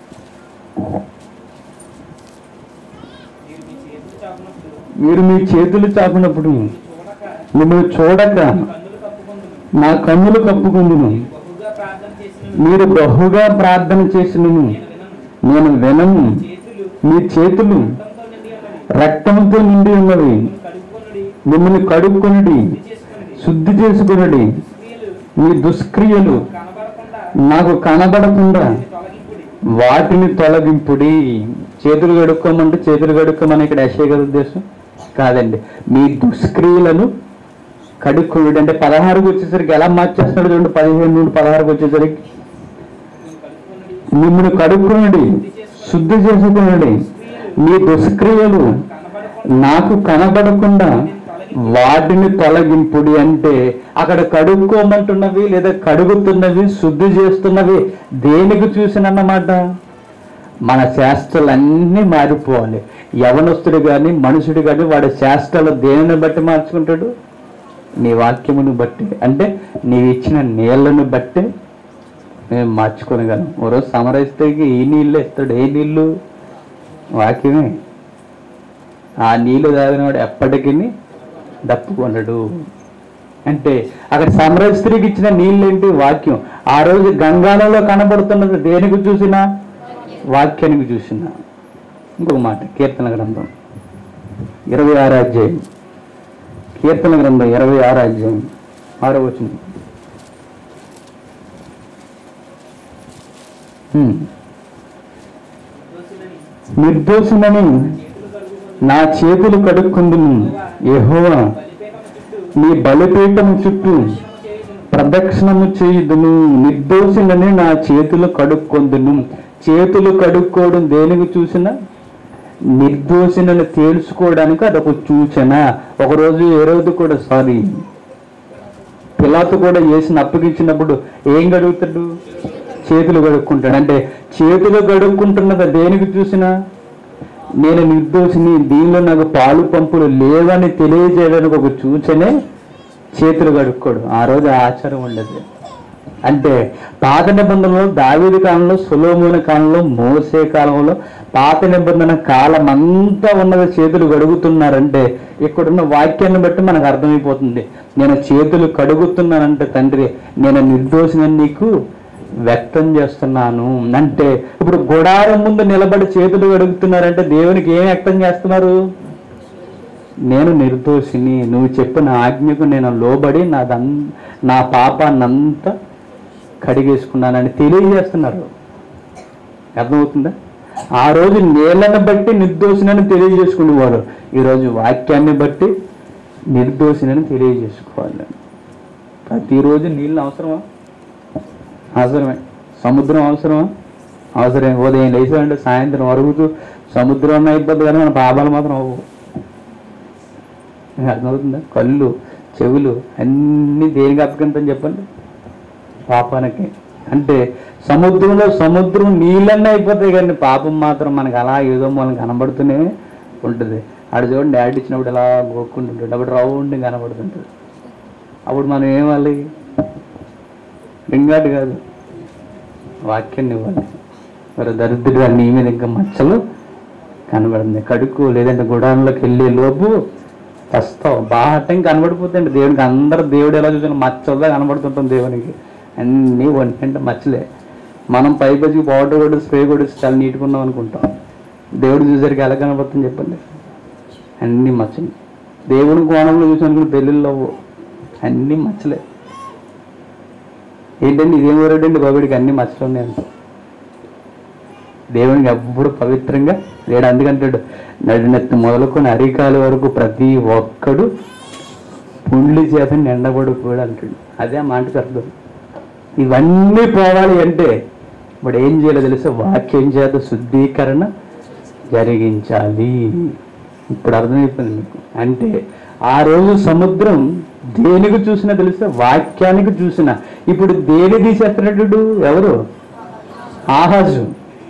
మీరు మీ చేతులు చాపినప్పుడు మీరు మీ చేతులు చాపినప్పుడు చూడక మిమ్మల్ని చూడక కన్నులు కప్పుకొందును నా కన్నులు కప్పుకుందును బహుగా ప్రార్థన చేసిన మీరు బహుగా ప్రార్థన చేసినను నేను వినను చేతులు మీ చేతులు రక్తంతో నిండి రక్తంతో నిండి ఉన్నవి ఉన్నవి కడుక్కొనుడి మిమ్మల్ని కడుక్కొనుడి చేసుకుని శుద్ధి చేసుకొనుడి క్రియలు మీ దుష్క్రియలు కనబడకుండా నాకు కనబడకుండా తొలగింపుడి వాటిని తొలగింపుడి చేతులు కడుక్కోమంటే చేతులు కడుక్కోమని ఇక్కడ యశే కదా ఉద్దేశం కాదండి మీ దుష్క్రియలను కడుక్కోండి అంటే పదహారుకి వచ్చేసరికి ఎలా మార్చేస్తున్నాడు చూడండి పదిహేను నుండి పదహారుకి వచ్చేసరికి మిమ్మల్ని కడుక్కునండి శుద్ధి చేసుకునండి మీ దుష్క్రియలు నాకు కనబడకుండా వాటిని తొలగింపుడి అంటే అక్కడ కడుక్కోమంటున్నవి లేదా కడుగుతున్నవి శుద్ధి చేస్తున్నవి దేనికి చూసినన్నమాట మన శాస్త్రాలన్నీ మారిపోవాలి యవనస్తుడు కానీ మనుషుడు కానీ వాడి శాస్త్రాలు దేనిని బట్టి మార్చుకుంటాడు నీ వాక్యమును బట్టి అంటే నీవు ఇచ్చిన నీళ్లను బట్టి మేము మార్చుకోగలం ఓ రోజు సమరస్తే ఈ నీళ్ళు ఇస్తాడు ఏ నీళ్ళు వాక్యమే ఆ నీళ్లు తాగిన వాడు ఎప్పటికీ దప్పుకొనడు అంటే అక్కడ సమర స్త్రీకి ఇచ్చిన నీళ్ళేంటి వాక్యం ఆ రోజు గంగాలలో కనబడుతున్నది దేనికి చూసినా వాక్యానికి చూసినా ఇంకొక మాట కీర్తన గ్రంథం ఇరవై ఆరు అధ్యాయం కీర్తన గ్రంథం ఇరవై ఆరు అధ్యాయం ఆరో వచనం హ్మ్. దోషులని నిర్దోషులని చేతులు కడుగుకొని నా చేతులు కడుక్కుందును యెహోవా బలిపీఠము చుట్టూ నీ బలిపీఠం చుట్టూ చేయుదును ప్రదక్షిణము చేయుదును నిర్దోషులని నా చేతులు కడుక్కొందును చేతులు కడుక్కోవడం దేనికి చూసినా నిర్దోషులను తేల్చుకోవడానికి అదొక సూచన ఒకరోజు ఏ రోజు కూడా సారీ పిలాతు కూడా వేసిన అప్పగించినప్పుడు ఏం గడుగుతాడు చేతులు కడుక్కుంటాడు అంటే చేతులు కడుక్కుంటున్నది దేనికి చూసినా నేను నిర్దోషిని దీనిలో నాకు పాలు పంపులు లేవని తెలియజేయడానికి ఒక సూచనే చేతులు కడుక్కోడు ఆ రోజు ఆ ఆచారం ఉండదు అంటే పాత నిబంధనలో దావీదు కాలంలో సులోమోని కాలంలో మోసే కాలంలో పాత నిబంధన కాలం అంతా ఉన్నది చేతులు కడుగుతున్నారంటే ఇక్కడున్న వాక్యాన్ని బట్టి మనకు అర్థమైపోతుంది నేను చేతులు కడుగుతున్నానంటే తండ్రి నేను నిర్దోషిని నీకు వ్యక్తం చేస్తున్నాను అంటే ఇప్పుడు గుడారం ముందు నిలబడి చేతులు కడుగుతున్నారంటే దేవునికి ఏం వ్యక్తం చేస్తున్నారు నేను నిర్దోషిని నువ్వు చెప్పిన ఆజ్ఞకు నేను లోబడి నాదం నా పాపాన్నంతా కడిగేసుకున్నానని తెలియజేస్తున్నారు అర్థమవుతుందా ఆ రోజు నీళ్ళని బట్టి నిర్దోషినని తెలియజేసుకునేవారు ఈరోజు వాక్యాన్ని బట్టి నిర్దోషినని తెలియజేసుకోవాలి ప్రతిరోజు నీళ్ళు అవసరమా అవసరమే సముద్రం అవసరమా అవసరమే ఉదయం లేచామంటే సాయంత్రం అరుగుతూ సముద్రం అయిపోద్ది కానీ మన పాపాలు మాత్రం అవ్వవు మీకు అర్థమవుతుందా కళ్ళు చెవులు అన్నీ దేనికి అప్పగింతని చెప్పండి పాపానికి అంటే సముద్రంలో సముద్రం నీళ్ళన్నీ అయిపోతాయి కానీ పాపం మాత్రం మనకు అలా ఏదో మనం కనబడుతూనే ఉంటుంది ఆడ చూడండి యాడ్ ఇచ్చినప్పుడు ఎలా గోక్కుంటుంటుంది అప్పుడు రౌండ్ కనబడుతుంటుంది అప్పుడు మనం ఏమాలి రింగాడు కాదు వాక్యాన్ని ఇవ్వాలి మరి దరిద్రుడు నీ మీద ఇంకా మచ్చలు కనబడింది కడుక్కు లేదంటే గుడారంలోకి వెళ్ళే లోపు వస్తావు బాటం కనబడిపోతుంది దేవునికి అందరు దేవుడు ఎలా చూసిన మచ్చలుగా కనబడుతుంటాం దేవునికి అన్నీ ఒంటి మచ్చలే మనం పైకి వచ్చి పౌడర్ కొట్టి స్ప్రే కొట్టి చాలా నీట్గా ఉన్నాం అనుకుంటాం దేవుడు చూసరికి ఎలా కనబడుతుంది చెప్పండి అన్నీ మచ్చలు దేవుని కోణంలో చూసాను పెళ్ళిళ్ళు అవ్వు అన్నీ మచ్చలే ఏంటండి ఇదేం వరడండి బాబుడికి అన్ని మచ్చలు ఉన్నాయంట దేవునికి ఎప్పుడు పవిత్రంగా లేడు అందుకంటాడు నడినెత్తి మొదలుకొని అరికాలు వరకు ప్రతి ఒక్కడు పుండ్లి చేత నిండబడి కూడా అంటాడు అదే ఆ మాటకు అర్థం ఇవన్నీ పోవాలి అంటే ఇప్పుడు ఏం చేయాలో తెలుసా వాక్యం చేత శుద్ధీకరణ జరిగించాలి ఇప్పుడు అర్థమైపోయింది మీకు అంటే ఆ రోజు సముద్రం దేనికి చూసినా తెలుసా వాక్యానికి చూసినా ఇప్పుడు దేని తీసేస్తున్నాడు ఎవరు ఆహాజు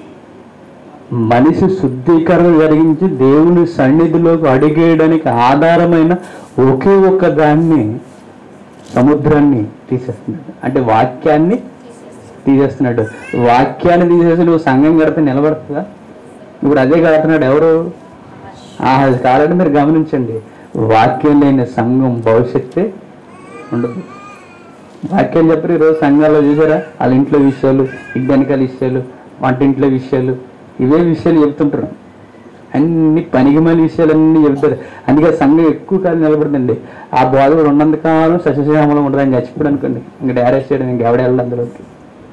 మనిషి శుద్ధీకరణ జరిగించి దేవుని సన్నిధిలోకి అడిగేయడానికి ఆధారమైన ఒకే ఒక్క దాన్ని సముద్రాన్ని తీసేస్తున్నాడు అంటే వాక్యాన్ని తీసేస్తున్నాడు వాక్యాన్ని తీసేసి నువ్వు సంఘం కడితే నిలబడుతుందా ఇప్పుడు అదే కడుతున్నాడు ఎవరు ఆహా కావాలంటే మీరు గమనించండి వాక్యం లేని సంఘం భవిష్యత్తే ఉండదు వాక్యం చెప్పరు ఈరోజు సంఘాల్లో చూసారా వాళ్ళ ఇంట్లో విషయాలు ఇద్దనికాల విషయాలు వంటింట్లో విషయాలు ఇవే విషయాలు చెప్తుంటారు అన్ని పనికిమాల విషయాలన్నీ చెప్తారు అందుకే సంఘం ఎక్కువ కాలం నిలబడుతుంది ఆ బోధ కూడా ఉన్నంత కాలం సస్యశ్యామలం ఉండదు అని చచ్చిపోడు అనుకోండి ఇంకా డారెస్ట్ చేయడం ఇంకా ఎవడ వెళ్ళదు అందులోకి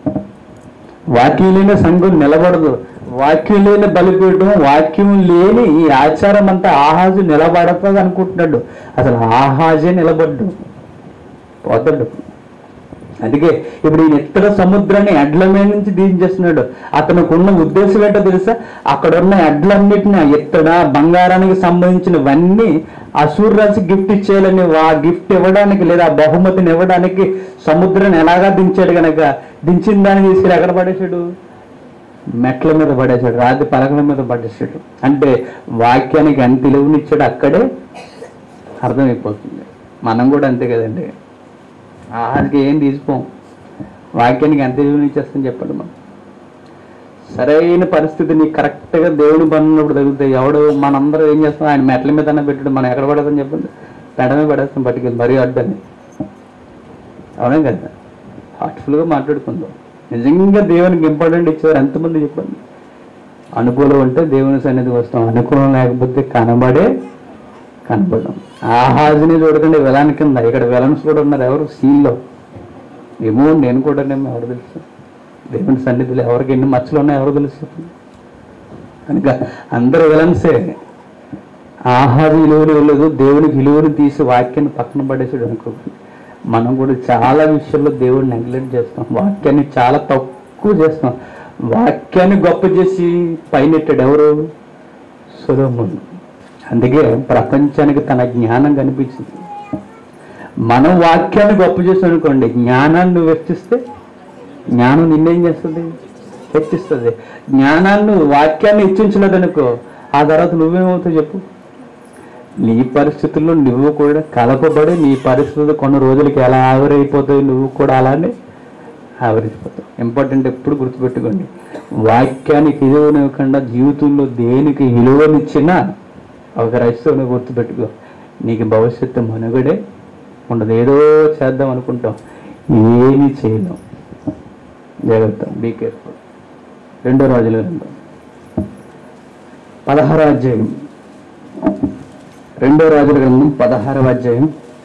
వాక్యం లేని సంఘం నిలబడదు వాక్యం లేని బలిపీఠం వాక్యం లేని ఈ ఆచారం అంతా ఆహాజు నిలబడతాది అనుకుంటున్నాడు అసలు ఆహాజే నిలబడ్డు పోతాడు అందుకే ఇప్పుడు ఈ ఎత్తడ సముద్రాన్ని ఎడ్ల మీద నుంచి దించేస్తున్నాడు అతనికి ఉన్న ఉద్దేశం ఏంటో తెలుసా అక్కడ ఉన్న ఎడ్లన్నిటిని ఆ ఎత్తడ బంగారానికి సంబంధించినవన్నీ అసూర్రాజు గిఫ్ట్ ఇచ్చేయాలని ఆ గిఫ్ట్ ఇవ్వడానికి లేదా ఆ బహుమతిని ఇవ్వడానికి సముద్రాన్ని ఎలాగా దించాడు గనక దించిన దాన్ని తీసుకెళ్ళి ఎక్కడ పడేశాడు మెట్ల మీద పడేశాడు రాతి పలకల మీద పడేశాడు అంటే వాక్యానికి ఎంత విలువనిచ్చాడు అక్కడే అర్థమైపోతుంది మనం కూడా అంతే కదండి ఆహారికి ఏం తీసుకోం వాక్యానికి ఎంత విలువనిచ్చేస్తాం చెప్పండి మనం సరైన పరిస్థితి నీకు కరెక్ట్గా దేవుని పనున్నప్పుడు తగులుతాయి ఎవడు మనందరం ఏం చేస్తాం ఆయన మెట్ల మీద అన్న పెట్టాడు మనం ఎక్కడ పడతాం చెప్పండి పెడమే పడేస్తాం పట్టుకెళ్ళి మరీ అడ్డని అవునే కదా హార్ట్ఫుల్గా మాట్లాడుకుందాం నిజంగా దేవునికి ఇంపార్టెంట్ ఇచ్చేవారు ఎంతమంది చెప్పండి అనుకూలం ఉంటే దేవుని సన్నిధికి వస్తాం అనుకూలం లేకపోతే కనబడే కనబడడం ఆహాజుని చూడకండి వెలాన్ కింద ఇక్కడ వెలన్స్ కూడా ఉన్నారు ఎవరు సీల్లో ఏమో నేను కూడా ఎవరు తెలుసు దేవుని సన్నిధిలో ఎవరికి ఎన్ని మచ్చలు ఉన్నాయో ఎవరు తెలుసు కనుక అందరు విలన్సే ఆహార విలువలు ఇవ్వలేదు దేవునికి విలువను తీసి వాక్యాన్ని పక్కన పడేసాడు అనుకో మనం కూడా చాలా విషయాల్లో దేవుడిని నెగ్లెక్ట్ చేస్తాం వాక్యాన్ని చాలా తక్కువ చేస్తాం వాక్యాన్ని గొప్ప చేసి పైనెట్టాడు ఎవరు సులోమును అందుకే ప్రపంచానికి తన జ్ఞానం కనిపించింది మనం వాక్యాన్ని గొప్ప చేసాం అనుకోండి జ్ఞానాన్ని నువ్వు హెచ్చిస్తే జ్ఞానం నిన్నేం చేస్తుంది హెచ్చిస్తుంది జ్ఞానాన్ని వాక్యాన్ని హెచ్చించలేదనుకో ఆ తర్వాత నువ్వేమవుతావు చెప్పు నీ పరిస్థితుల్లో నువ్వు కూడా కలపబడి నీ పరిస్థితులు కొన్ని రోజులకి ఎలా ఆవిరైపోతావు నువ్వు కూడా అలానే ఆవిరైపోతావు ఇంపార్టెంట్ ఎప్పుడు గుర్తుపెట్టుకోండి వాక్యానికి విలువనివ్వకుండా జీవితంలో దేనికి విలువనిచ్చినా ఒక రైతుని గుర్తుపెట్టుకో నీకు భవిష్యత్తు మనుగడే ఉండదు ఏదో చేద్దాం అనుకుంటాం ఏమీ చేయలేం జాగ్రత్త బీ కేర్ఫుల్ రెండో రాజుల గ్రంథం పదహారో అధ్యాయం రెండో రాజుల గ్రంథం పదహారవ అధ్యాయం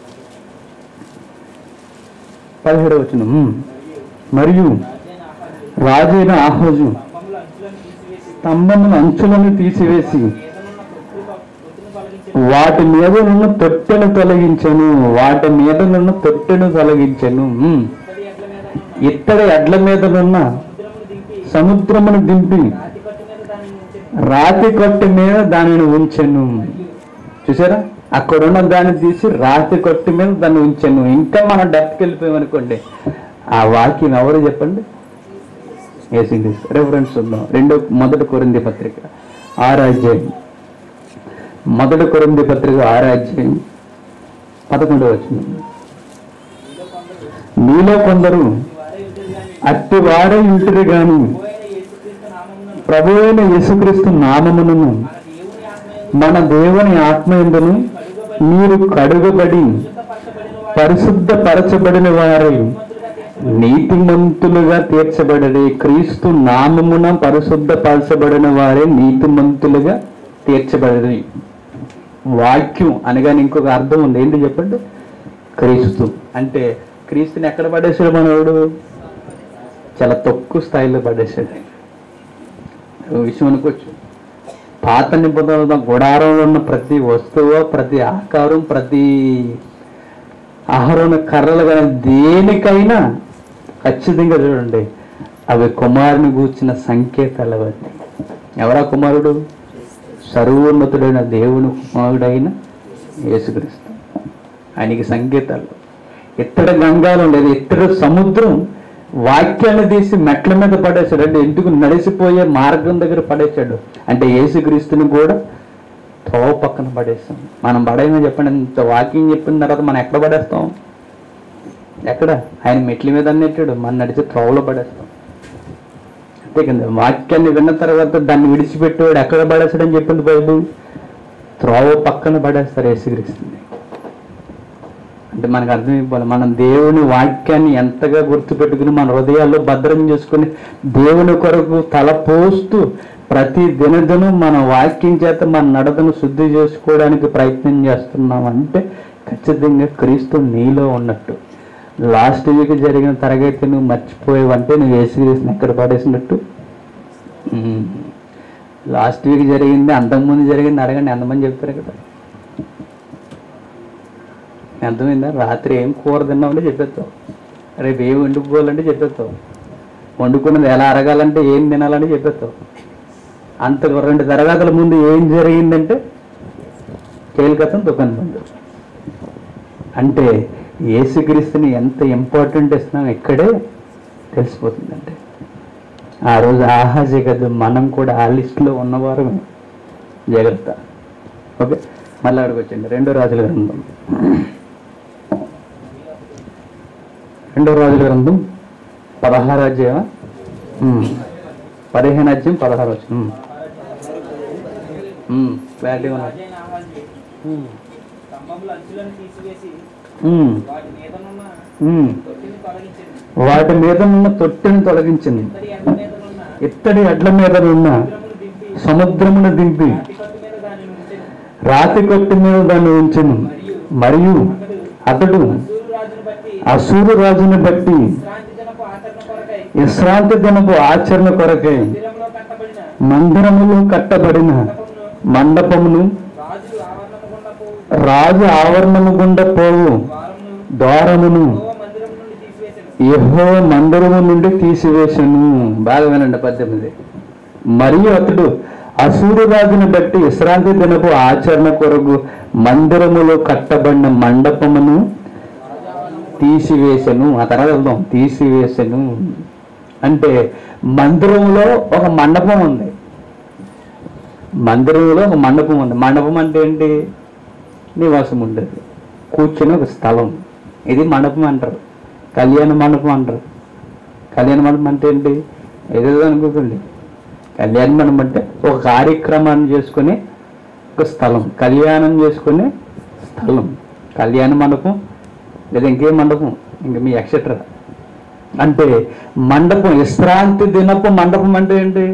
పదిహేడవ వచనం మరియు రాజైన ఆహోజు స్తంభముల అంచులను తీసివేసి స్తంభమున అంచులను తీసివేసి మీదనున్న తొట్టును తొలగించి వాటి మీద ఉన్న తొట్టెను తొలగించెను వాటి మీద ఉన్న తొట్టెను తొలగించెను ఉమ్. ఇత్తడి ఎడ్ల మీద ఇత్తడి నున్న ఎడ్ల మీద ఉన్న సముద్రమును దింపి సముద్రమును దింపి రాతి కట్టు మీద దానిని రాతి కొట్టి మీద ఉంచెను. దానిని ఉంచెను చూసారా అక్కడ ఉన్న దాన్ని తీసి రాతి కొట్టి మీద దాన్ని ఉంచాను ఇంకా మనం డెప్త్కి వెళ్ళిపోయాం అనుకోండి ఆ వాక్యం ఎవరు చెప్పండి ఏసింది రెఫరెన్స్ ఉందాం రెండో మొదటి కొరింది పత్రిక ఆరాధ్యాయం మొదటి కొరింది పత్రిక ఆరాధ్యాయం పదకొండవ వచ్చిన మీలో కొందరు వారే యుద్ధలు గాని అట్టి వారే ఇంటిది గాని పోయిన యేసుక్రీస్తు నామమును ప్రభు అయిన యేసుక్రీస్తు నామమును మన దేవుని ఆత్మ మన దేవుని ఆత్మయందును మీరు కడుగబడి శుద్ధపరచబడిన వారు పరిశుద్ధపరచబడిన వారై నీతిమంతులుగా తీర్చబడది క్రీస్తు నామమున పరిశుద్ధపరచబడిన వారే నీతిమంతులుగా తీర్చబడది వాక్యం అనగానే ఇంకొక అర్థం ఉంది ఏంటి చెప్పండి క్రీస్తు అంటే క్రీస్తుని ఎక్కడ పడేసాడు మనవాడు చాలా తక్కువ స్థాయిలో పడేసాడు ఓ విషయం అనుకోవచ్చు పాత నిబంధనలో గుడారంలో ఉన్న ప్రతి వస్తువు ప్రతి ఆకారం ప్రతి ఆహారం కర్రలు కానీ దేనికైనా ఖచ్చితంగా చూడండి అవి కుమారుని గూర్చిన సంకేతాలు అవన్నీ ఎవరా కుమారుడు సర్వోన్నతుడైన దేవుని కుమారుడైన యేసుక్రీస్తు ఆయనకి సంకేతాలు ఇత్తడి గంగాలు లేదు ఇత్తడి సముద్రం వాక్యాన్ని తీసి మెట్ల మీద పడేశాడు అంటే ఎందుకు నడిసిపోయే మార్గం దగ్గర పడేశాడు అంటే యేసుక్రీస్తుని కూడా త్రోవ పక్కన పడేస్తాం మనం పడేమని చెప్పండి ఇంత వాకింగ్ చెప్పిన తర్వాత మనం ఎక్కడ పడేస్తాం ఎక్కడ ఆయన మెట్ల మీద నెట్టాడు మన నడిచి త్రోవలో పడేస్తాం అంతే కదా వాక్యాన్ని విన్న తర్వాత దాన్ని విడిచిపెట్టేవాడు ఎక్కడ పడేస్తాడని చెప్పింది బైబుల్ త్రోవ పక్కన పడేస్తారు యేసుక్రీస్తుని అంటే మనకు అర్థమైపోవాలి మనం దేవుని వాక్యాన్ని ఎంతగా గుర్తుపెట్టుకుని మన హృదయాల్లో భద్రం చేసుకుని దేవుని కొరకు తలపోస్తూ ప్రతి దినదినం మన వాక్యం చేత మన నడతను శుద్ధి చేసుకోవడానికి ప్రయత్నం చేస్తున్నాం అంటే ఖచ్చితంగా క్రీస్తు నీలో ఉన్నట్టు లాస్ట్ వీక్ జరిగిన తరగతి నువ్వు మర్చిపోయావంటే నువ్వు వేసి ఎక్కడ పడేసినట్టు లాస్ట్ వీక్ జరిగింది అంతకుముందు జరిగింది అడగండి ఎంతమంది చెప్తారు కదా అర్థమైందా రాత్రి ఏం కూర తిన్నామంటే చెప్పేస్తావు రేపు ఏం వండుకోవాలంటే చెప్పేస్తావు వండుకున్నది ఎలా అరగాలంటే ఏం తినాలంటే చెప్పేస్తావు అంత రెండు తరగతుల ముందు ఏం జరిగిందంటే కేలికతం దుకాణం ముందు అంటే ఏసుక్రీస్తుని ఎంత ఇంపార్టెంట్ ఇస్తున్నాం ఇక్కడే తెలిసిపోతుందంటే ఆ రోజు ఆహాజే కదా మనం కూడా ఆ లిస్టులో ఉన్నవారు జాగ్రత్త ఓకే మళ్ళీ అక్కడికి వచ్చింది రెండో రాజుల గ్రంథం రెండో రాజుల గ్రంథం పదహారు అధ్యాయం ఉమ్. పదిహేను అధ్యాయం పదహారు వచ్చిన క్లారిటీగా ఉన్నది రాజైన ఆహాజు ఉమ్. స్తంభముల అంచులను తీసివేసి ఉమ్. వాటి మీదనున్న ఉమ్. తొట్టిని తొలగించింది వాటి మీద ఉన్న తొట్టిని తొలగించింది ఇత్తడి ఎండ మీదనున్న ఇత్తడి అడ్ల మీద ఉన్న సముద్రమును దింపి సముద్రమును దింపి అతికట్టు మీద దానిని ఉంచెను రాతి కొట్టు మీద దాన్ని ఉంచెను మరియు అతడు సూర్యరాజును బట్టి అసూరు రాజుని బట్టి శాంతి జనపు ఆచరణ కొరకై విశ్రాంతి దినపు ఆచరణ కొరకై మందిరంలో కట్టబడిన మందిరములో కట్టబడిన మండపమును మండపమును రాజులు ఆవరణము గుండా పోవు రాజు ఆవరణము గుండా పోవు ద్వారమును ద్వారమును యెహోవా మందిరం నుండి తీసివేసెను యహో మందిరము నుండి తీసివేశను బాగా వినండి పద్దెనిమిది మరియు అతడు అసూరురాజుని బట్టి విశ్రాంతి దినపు ఆచరణ కొరకు మందిరములో కట్టబడిన మండపమును తీసివేశను ఆ తర్వాత వెళ్దాం తీసివేశను అంటే మందిరంలో ఒక మండపం ఉంది మందిరంలో ఒక మండపం ఉంది మండపం అంటే ఏంటి నివాసం ఉండేది కూర్చుని ఒక స్థలం ఇది మండపం అంటారు కళ్యాణ మండపం అంటారు కళ్యాణ మండపం అంటే ఏంటి ఏదేదో అనుకోకండి కళ్యాణ మండపం అంటే ఒక కార్యక్రమాన్ని చేసుకుని ఒక స్థలం కళ్యాణం చేసుకునే స్థలం కళ్యాణ మండపం లేదా ఇంకేం మండపం ఇంకా మీ ఎక్సెట్రా అంటే మండపం విశ్రాంతి దినపు మండపం అంటే ఏంటి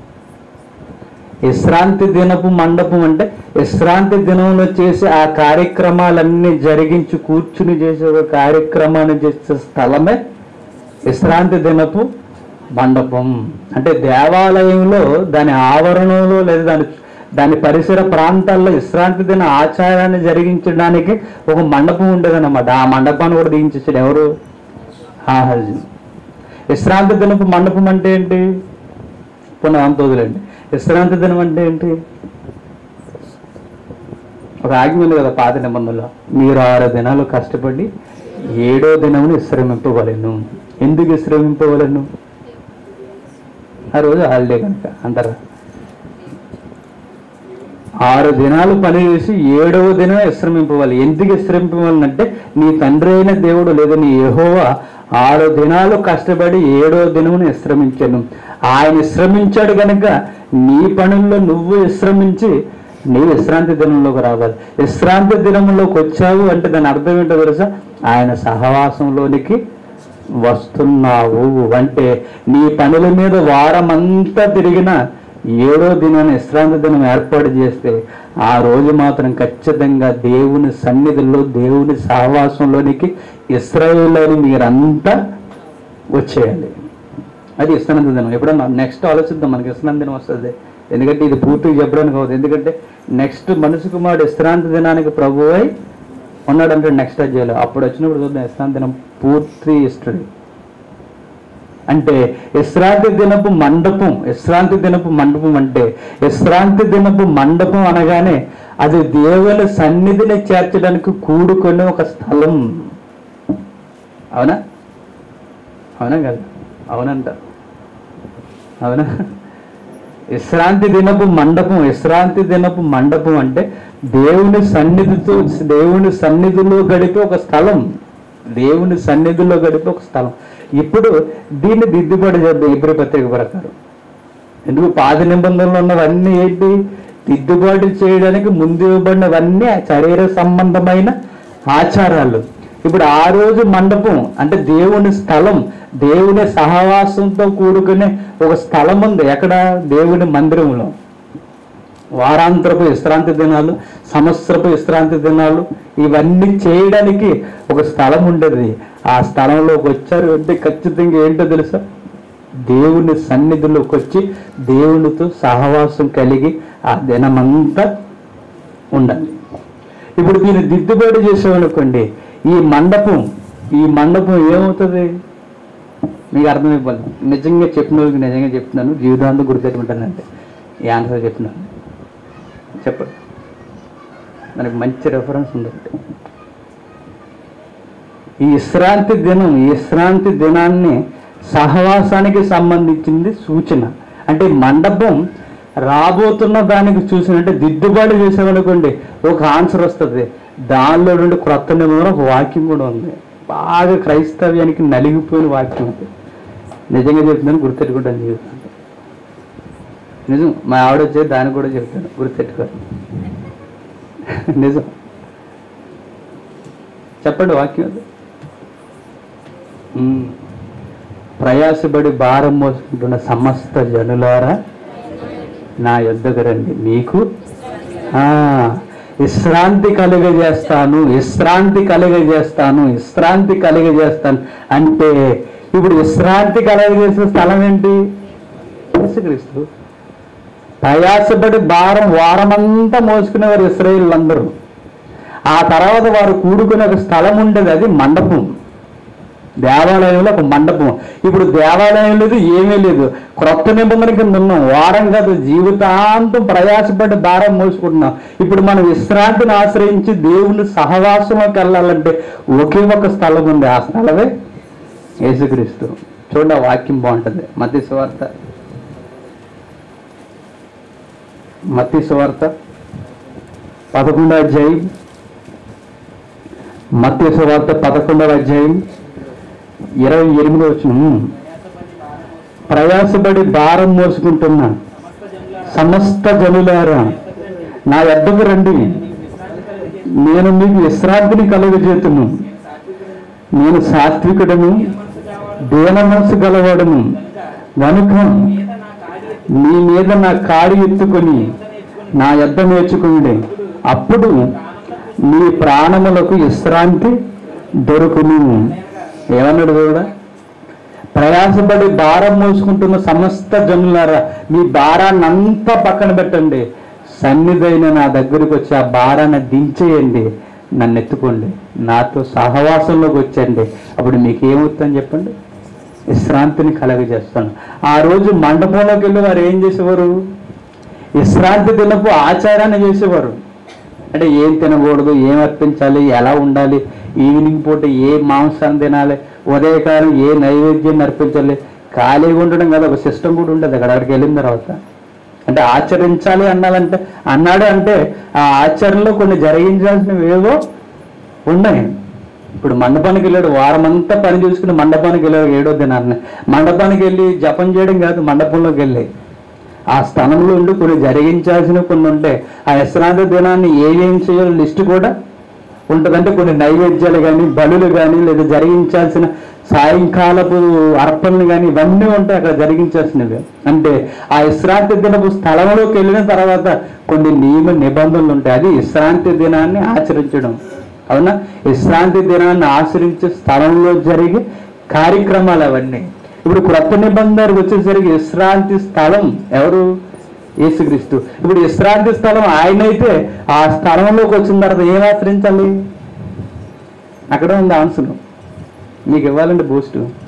విశ్రాంతి దినపు మండపం అంటే విశ్రాంతి దినంలో చేసే ఆ కార్యక్రమాలన్నీ జరిగించి కూర్చుని చేసే ఒక కార్యక్రమాన్ని చేసే స్థలమే విశ్రాంతి దినపు మండపం అంటే దేవాలయంలో దాని ఆవరణలో లేదా దాని దాని పరిసర ప్రాంతాల్లో విశ్రాంతి దిన ఆచారాన్ని జరిగించడానికి ఒక మండపం ఉండేదన్నమాట ఆ మండపాన్ని కూడా దించేసాడు ఎవరు ఆహాజీ విశ్రాంతి దినపు మండపం అంటే ఏంటి పునః అంత వదిలేండి విశ్రాంతి దినం అంటే ఏంటి ఒక ఆజ్ఞ ఉంది కదా పాత నిబంధనలో మీరు ఆరు దినాలు కష్టపడి ఏడో దినమును విశ్రమింపవలను ఎందుకు విశ్రమింపవలను ఆ రోజు హాలిడే కనుక అంటారా ఆరు దినాలు పని చేసి ఏడవ దినం విశ్రమింపవాలి ఎందుకు విశ్రమింపవాలంటే నీ తండ్రి అయిన దేవుడు లేదా నీ యెహోవా ఆరు దినాలు కష్టపడి ఏడో దినమును విశ్రమించాను ఆయన విశ్రమించాడు కనుక నీ పనుల్లో నువ్వు విశ్రమించి నీ విశ్రాంతి దినంలోకి రావాలి విశ్రాంతి దినంలోకి వచ్చావు అంటే దాని అర్థం ఏంటో తెలుసా ఆయన సహవాసంలోనికి వస్తున్నావు అంటే నీ పనుల మీద వారమంతా తిరిగిన ఏడో దినాన్ని విశ్రాంతి దినం ఏర్పాటు చేస్తే ఆ రోజు మాత్రం ఖచ్చితంగా దేవుని సన్నిధిలో దేవుని సహవాసంలోనికి ఇస్రాయేల్లోని మీరంతా వచ్చేయాలి అది విశ్రాంతి దినం ఎప్పుడన్నా నెక్స్ట్ ఆలోచిద్దాం మనకి విశ్రాంతి దినం వస్తుంది ఎందుకంటే ఇది పూర్తిగా చెప్పడానికి అవుతుంది ఎందుకంటే నెక్స్ట్ మనుషు కుమారుడు విశ్రాంతి దినానికి ప్రభువై ఉన్నాడంటే నెక్స్ట్ అధ్యాయులు అప్పుడు వచ్చినప్పుడు చూద్దాం విశ్రాంతి దినం పూర్తి ఇష్టడు అంటే విశ్రాంతి దినపు మండపం విశ్రాంతి దినపు మండపం అంటే విశ్రాంతి దినపు మండపం అనగానే అది దేవుని సన్నిధిని చేర్చడానికి కూడుకునే ఒక స్థలం అవునా అవునా కదా అవునంట అవునా విశ్రాంతి దినపు మండపం విశ్రాంతి దినపు మండపం అంటే దేవుని సన్నిధితో దేవుని సన్నిధిలో గడిపే ఒక స్థలం దేవుని సన్నిధిలో గడిపే ఒక స్థలం ఇప్పుడు దీన్ని దిద్దుబాటు చేద్దాం ఇబ్రి పత్రిక ప్రకారం ఎందుకు పాత నిబంధనలు ఉన్నవన్నీ ఏంటి దిద్దుబాటు చేయడానికి ముందు ఇవ్వబడినవన్నీ ఆ శరీర సంబంధమైన ఆచారాలు ఇప్పుడు ఆ రోజు మండపం అంటే దేవుని స్థలం దేవుని సహవాసంతో కూడుకునే ఒక స్థలం ఉంది ఎక్కడ దేవుని మందిరంలో వారాంతరపు విశ్రాంతి దినాలు సంవత్సరపు విశ్రాంతి దినాలు ఇవన్నీ చేయడానికి ఒక స్థలం ఉండేది ఆ స్థలంలోకి వచ్చారు అంటే ఖచ్చితంగా ఏంటో తెలుసా దేవుని సన్నిధిలోకి వచ్చి దేవునితో సహవాసం కలిగి ఆ దినమంతా ఉండాలి ఇప్పుడు దీన్ని దిద్దుబాటు చేసామనుకోండి ఈ మండపం ఈ మండపం ఏమవుతుంది మీకు అర్థమైపోవాలి నిజంగా చెప్పిన వాళ్ళకి నిజంగా చెప్తున్నాను జీవితాంతం గుర్తుపెట్టుకుంటానంటే ఈ ఆన్సర్ చెప్తున్నాను చెప్పండి మనకి మంచి రెఫరెన్స్ ఉంది ఒకటి. ఈ విశ్రాంతి దినం ఈ విశ్రాంతి దినాన్ని సహవాసానికి సంబంధించింది సూచన అంటే మండపం రాబోతున్న దానికి చూసినట్టే దిద్దుబాటు చేసామనుకోండి ఒక ఆన్సర్ వస్తుంది దానిలో నుండి క్రొత్త నిబంధన ఒక వాక్యం కూడా ఉంది బాగా క్రైస్తవ్యానికి నలిగిపోయిన వాక్యం ఉంది నిజంగా చెప్తున్నాను గుర్తెట్టుకుంటాను జీవితం నిజం మా ఆవిడ వచ్చే దాన్ని కూడా చెప్తాను గుర్తెట్టుకోండి నిజం చెప్పండి వాక్యం అది ఉమ్. ప్రయాసపడి భారం మోసుకుంటున్న సమస్త జనులారా నా యొద్దకు రండి మీకు ఆ, విశ్రాంతి కలుగజేస్తాను విశ్రాంతి కలుగజేస్తాను విశ్రాంతి కలుగజేస్తాను అంటే ఇప్పుడు విశ్రాంతి కలుగజేసే స్థలం ఏంటి యేసుక్రీస్తు ప్రయాసపడి భారం వారమంతా మోసుకునేవారు ఇస్రాయిల్ అందరూ ఆ తర్వాత వారు కూడుకునే ఒక స్థలం ఉండేది అది మండపం దేవాలయంలో ఒక మండపం ఇప్పుడు దేవాలయం లేదు ఏమీ లేదు క్రొత్త నిబంధన కింద ఉన్నాం వారం కాదు జీవితాంతం ప్రయాసపడి భారం మోసుకుంటున్నాం ఇప్పుడు మనం విశ్రాంతిని ఆశ్రయించి దేవుని సహవాసంలోకి వెళ్ళాలంటే ఒకే ఒక స్థలం ఉంది ఆ స్థలమే యేసుక్రీస్తు చూడండి ఆ వాక్యం బాగుంటుంది మధ్య సువార్త మత్తి సువార్త పదకొండవ అధ్యాయం మత్తి సువార్త పదకొండవ అధ్యాయం ఇరవై ఎనిమిది వచ్చిన ప్రయాసపడి భారం మోసుకుంటున్న సమస్త జనులారా నా యొద్దకు రండి నేను మీకు విశ్రాంతిని కలుగజేతును నేను సాత్వికుడను దీన మనసు గలవాడను గనుక నీ మీద నా కాడి ఎత్తుకొని నా యొద్ద నేర్చుకుండే అప్పుడు నీ ప్రాణములకు విశ్రాంతి దొరుకును ఏమన్నాడు కూడా ప్రయాసపడి భారం మోసుకుంటున్న సమస్త జనులారా మీ భారాన్ని అంతా పక్కన పెట్టండి సన్నిధైన నా దగ్గరికి వచ్చి ఆ భారాన్ని దించేయండి నన్ను ఎత్తుకోండి నాతో సహవాసంలోకి వచ్చండి అప్పుడు మీకు ఏమవుతుందని చెప్పండి విశ్రాంతిని కలగజేస్తాను ఆ రోజు మండపంలోకి వెళ్ళి వారు ఏం చేసేవారు విశ్రాంతి దినపు ఆచారాన్ని చేసేవారు అంటే ఏం తినకూడదు ఏం అర్పించాలి ఎలా ఉండాలి ఈవినింగ్ పూట ఏ మాంసాన్ని తినాలి ఉదయకాలం ఏ నైవేద్యాన్ని అర్పించాలి ఖాళీగా ఉండడం కదా ఒక సిస్టమ్ కూడా ఉండదు అక్కడ అక్కడికి వెళ్ళిన తర్వాత అంటే ఆచరించాలి అన్నాలంటే అన్నాడు అంటే ఆ ఆచరణలో కొన్ని జరిగించాల్సినవి ఏవో ఉన్నాయి ఇప్పుడు మండపానికి వెళ్ళాడు వారమంతా పని చూసుకుని మండపానికి వెళ్ళాడు ఏడో దినాన్ని మండపానికి వెళ్ళి జపం చేయడం కాదు మండపంలోకి వెళ్ళి ఆ స్థలంలో ఉండి కొన్ని జరిగించాల్సినవి కొన్ని ఉంటాయి ఆ విశ్రాంతి దినాన్ని ఏమేం చేయాలో లిస్టు కూడా ఉంటుందంటే కొన్ని నైవేద్యాలు కానీ బలులు కానీ లేదా జరిగించాల్సిన సాయంకాలపు అర్పణలు కానీ ఇవన్నీ ఉంటాయి అక్కడ జరిగించాల్సినవి అంటే ఆ విశ్రాంతి దినపు స్థలంలోకి వెళ్ళిన తర్వాత కొన్ని నియమ నిబంధనలు ఉంటాయి అది విశ్రాంతి దినాన్ని ఆచరించడం అవునా విశ్రాంతి దినాన్ని ఆచరించే స్థలంలో జరిగే కార్యక్రమాలు అవన్నీ ఇప్పుడు క్రొత్త నిబంధనకు వచ్చేసరికి విశ్రాంతి స్థలం ఎవరు యేసుక్రీస్తు ఇప్పుడు విశ్రాంతి స్థలం ఆయన అయితే ఆ స్థలంలోకి వచ్చిన తర్వాత ఏం ఆచరించాలి అక్కడ ఉంది ఆన్సర్ మీకు ఇవ్వాలంటే బూస్ట్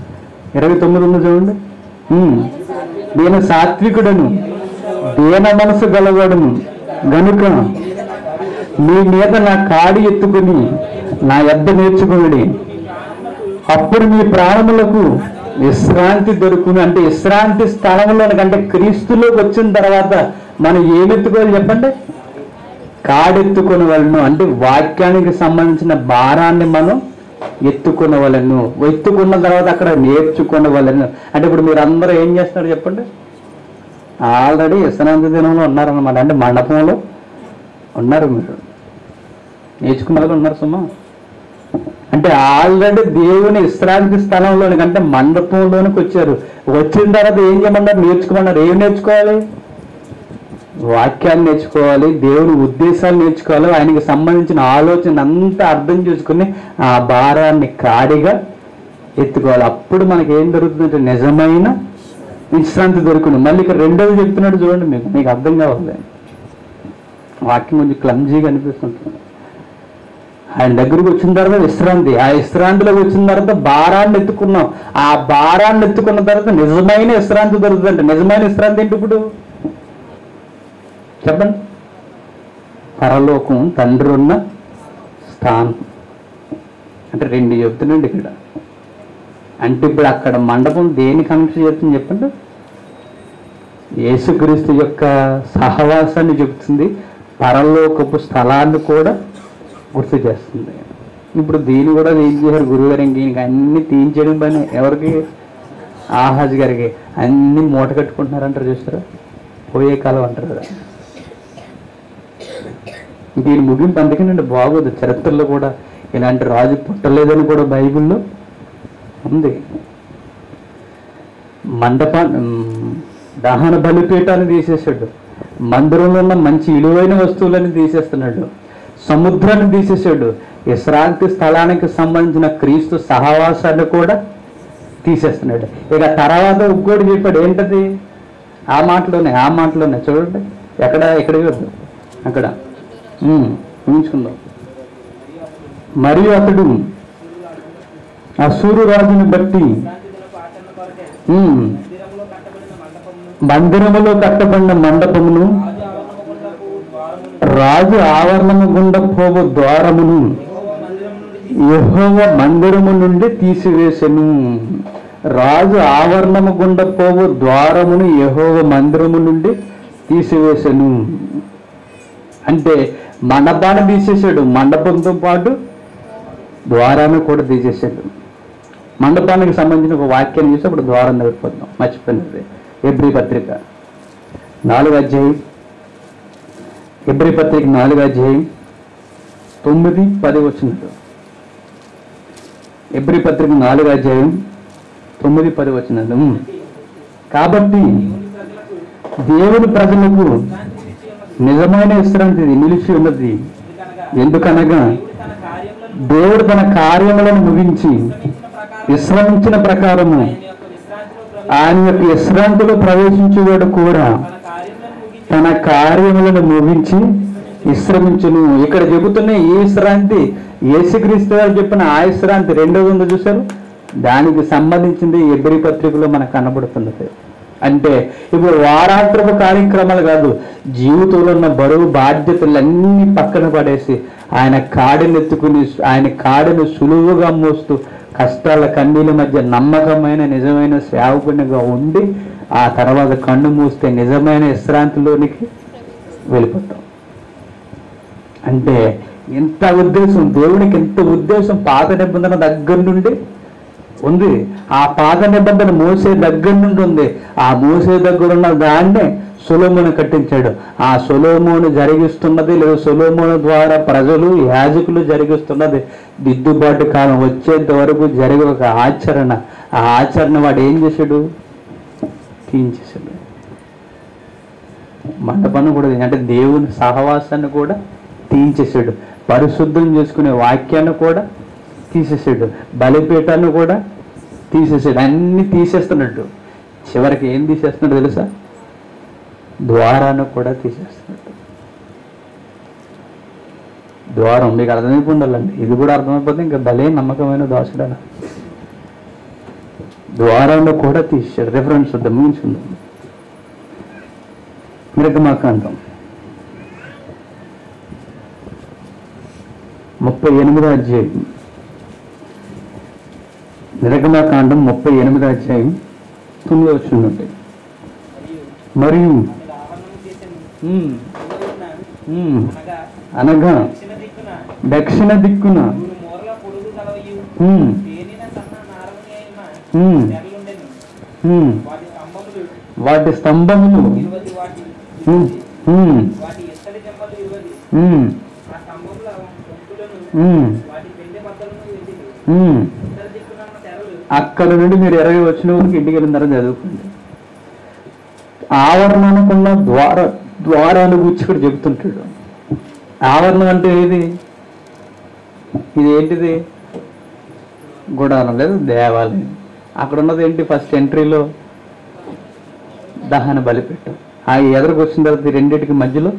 ఇరవై తొమ్మిది ఉంది చూడండి ఉమ్. నేను సాత్వికుడను దీన మనసు గలవాడును గనుక మీ మీద నా కాడి ఎత్తుకుని నా యొద్ద నేర్చుకుని అప్పుడు మీ ప్రాణములకు విశ్రాంతి దొరుకును అంటే విశ్రాంతి స్థలంలో అంటే క్రీస్తులోకి వచ్చిన తర్వాత మనం ఏమెత్తుకోవాలి చెప్పండి కాడెత్తుకుని వాళ్ళను అంటే వాక్యానికి సంబంధించిన భారాన్ని మనం ఎత్తుకున్న వాళ్ళను ఎత్తుకున్న తర్వాత అక్కడ నేర్చుకున్న వాళ్ళను అంటే ఇప్పుడు మీరు అందరూ ఏం చేస్తున్నారు చెప్పండి ఆల్రెడీ విశ్రాంతి దినంలో ఉన్నారన్నమాట అంటే మండపంలో ఉన్నారు మీరు నేర్చుకున్న వాళ్ళు ఉన్నారు సుమా అంటే ఆల్రెడీ దేవుని విశ్రాంతి స్థలంలోనికి అంటే మండపంలోనికి వచ్చారు వచ్చిన తర్వాత ఏం చేయమన్నారు నేర్చుకోమన్నారు ఏం నేర్చుకోవాలి వాక్యాన్ని నేర్చుకోవాలి దేవుని ఉద్దేశాలు నేర్చుకోవాలి ఆయనకి సంబంధించిన ఆలోచన అంతా అర్థం చేసుకుని ఆ భారాన్ని కాడిగా ఎత్తుకోవాలి అప్పుడు మనకి ఏం దొరుకుతుందంటే నిజమైన విశ్రాంతి దొరుకును మళ్ళీ ఇక్కడ రెండోది చెప్తున్నాడు చూడండి మీకు మీకు అర్థం కావాలి వాక్యం కొంచెం క్లమ్జీగా అనిపిస్తుంటుంది ఆయన దగ్గరకు వచ్చిన తర్వాత విశ్రాంతి ఆ విశ్రాంతిలోకి వచ్చిన తర్వాత భారాన్ని ఎత్తుకున్నాం ఆ భారాన్ని ఎత్తుకున్న తర్వాత నిజమైన విశ్రాంతి దొరుకుతుందంటే నిజమైన విశ్రాంతి ఏంటి ఇప్పుడు చెప్పండి పరలోకం తండ్రి ఉన్న స్థానం అంటే రెండు చెప్తున్నాండి ఇక్కడ అంటే ఇప్పుడు అక్కడ మండపం దేని కనెక్ట్ చేస్తుంది చెప్పండి యేసుక్రీస్తు యొక్క సహవాసాన్ని చెబుతుంది పరలోకపు స్థలాన్ని కూడా గుర్తు చేస్తుంది ఇప్పుడు దీన్ని కూడా ఏం చేశారు గురువుగారు ఇంక ఈయనకి అన్ని తీయించడం పని ఎవరికి ఆహాజ్ గారికి అన్ని మూట కట్టుకుంటున్నారంటారు చూస్తారా పోయే కాలం అంటారు కదా దీని ముగింపు అందుకేనండి బాగోదు చరిత్రలో కూడా ఇలాంటి రాజు పుట్టలేదని కూడా బైబిల్లో ఉంది మండప ఉమ్, దహన బలిపీఠాన్ని తీసేసాడు మందిరంలో ఉన్న మంచి విలువైన వస్తువులని తీసేస్తున్నాడు సముద్రాన్ని తీసేసాడు విశ్రాంతి స్థలానికి సంబంధించిన క్రీస్తు సహవాసాన్ని కూడా తీసేస్తున్నాడు ఇక తర్వాత ఇంకోటి చెప్పాడు ఏంటది ఆ మాటలోనే ఆ మాటలోనే చూడండి ఎక్కడ ఎక్కడ చూద్దాం అక్కడ ఉమ్, ఊహించుకుందాం మరియు అతడు అసూరు రాజుని బట్టి ఉమ్, మందిరములో కట్టబడిన మండపమును రాజు ఆవరణము గుండా పోవు ద్వారమును యెహోవ మందిరము నుండి తీసివేసెను రాజు ఆవరణము గుండా పోవు ద్వారమును యెహోవ మందిరము నుండి తీసివేసెను అంటే మండపాన్ని తీసేసాడు మండపంతో పాటు ద్వారాన్ని కూడా తీసేసాడు మండపానికి సంబంధించిన ఒక వాక్యాన్ని చూసి అప్పుడు ద్వారం దగ్గరిపోతాం మర్చిపోయినది ఎబ్రి పత్రిక నాలుగు అధ్యాయం ఎబ్రి పత్రిక నాలుగు అధ్యాయం తొమ్మిది పది వచ్చినట్టు ఎబ్రి పత్రిక నాలుగు అధ్యాయం తొమ్మిది పది వచ్చినట్టు కాబట్టి దేవుని ప్రజలకు నిజమైన విశ్రాంతి నిలిచి ఉన్నది ఎందుకనగా దేవుడు తన కార్యములను ముగించి విశ్రమించిన ప్రకారము ఆయన యొక్క విశ్రాంతిలో ప్రవేశించేవాడు కూడా తన కార్యములను ముగించి విశ్రమించును ఇక్కడ చెబుతున్న ఈ విశ్రాంతి యేసుక్రీస్తు గారు చెప్పిన ఆ విశ్రాంతి రెండోది ఉందో చూసారు దానికి సంబంధించింది ఎబ్రి పత్రికలో మనకు కనబడుతున్నది అంటే ఇప్పుడు వారాంతరపు కార్యక్రమాలు కాదు జీవితంలో ఉన్న బరువు బాధ్యతలన్నీ పక్కన పడేసి ఆయన కాడిని ఎత్తుకుని ఆయన కాడిని సులువుగా మోస్తూ కష్టాల కన్నీల మధ్య నమ్మకమైన నిజమైన సేవకునిగా ఉండి ఆ తర్వాత కన్ను మూస్తే నిజమైన విశ్రాంతిలోనికి వెళ్ళిపోతాం అంటే ఎంత ఉద్దేశం దేవునికి ఎంత ఉద్దేశం పాత నిబంధన దగ్గర నుండి ఉంది ఆ పాత నిబంధన మోసే దగ్గర నుండి ఉంది ఆ మోసే దగ్గర ఉన్న దాన్నే సొలోమోను కట్టించాడు ఆ సొలోమోను జరిగిస్తున్నది లేదా సొలోమోను ద్వారా ప్రజలు యాజకులు జరిగిస్తున్నది దిద్దుబాటు కాలం వచ్చేంత వరకు జరిగే ఒక ఆచరణ ఆ ఆచరణ వాడు ఏం చేశాడు తీయించేశాడు మండపాన్ని కూడా తీయించాడు. అంటే దేవుని సహవాసాన్ని కూడా తీయించేశాడు పరిశుద్ధం చేసుకునే వాక్యాన్ని కూడా తీసేసాడు బలిపీఠాన్ని కూడా తీసేసాడు అన్ని తీసేస్తున్నట్టు చివరికి ఏం తీసేస్తున్నాడు తెలుసా ద్వారాన్ని కూడా తీసేస్తున్నట్టు ద్వారం మీకు అర్థమైపోయి ఉండాలండి ఇది కూడా అర్థమైపోతే ఇంకా భలే నమ్మకమైన దోషడా ద్వారాన్ని కూడా తీసాడు రిఫరెన్స్ వద్ద ముగించుకుందాం నిర్గమాకాండం ముప్పై ఎనిమిదో అధ్యాయం నిర్గమాకాండం ముప్పై ఎనిమిదో అధ్యాయం తొమ్మిదో వచ్చిందండి మరియు మరియు ఆమె ఆవరణము చేసెను ఉమ్, ఉదయమున ఉమ్, అనగా అనగా దక్షిణ దిక్కున దక్షిణ దిక్కున మూడు మూరల పొడుగు గలవయు ఉమ్, తేనిన సన్న నారముని అయిన ఉమ్, తెరలుండెను ఉమ్, వాటి స్తంభములు వాటి స్తంభములు ఇరువది వాటి ఉమ్, ఉమ్, వాటి ఇత్తడి జమ్మలు ఇరువది ఉమ్, ఆ స్తంభముల పొంకులను ఉమ్, వాటి పెండె బద్దలను వేసింది ఉమ్. ఉత్తర దిక్కున ఉన్న తెరలు అక్కడ నుండి మీరు ఇరవై వచ్చిన వరకు ఇంటికి వెళ్ళిన తర్వాత చదువుకోండి ఆవరణకున్న ద్వార ద్వారాలు గురించి ఇక్కడ చెబుతుంటాడు ఆవరణం అంటే ఏది ఇది ఏంటిది గుడారం లేదు దేవాలయం అక్కడ ఉన్నది ఏంటి ఫస్ట్ ఎంట్రీలో దహన బలిపెట్టు ఆ ఎదురుకు వచ్చిన తర్వాత ఈ రెండింటికి మధ్యలో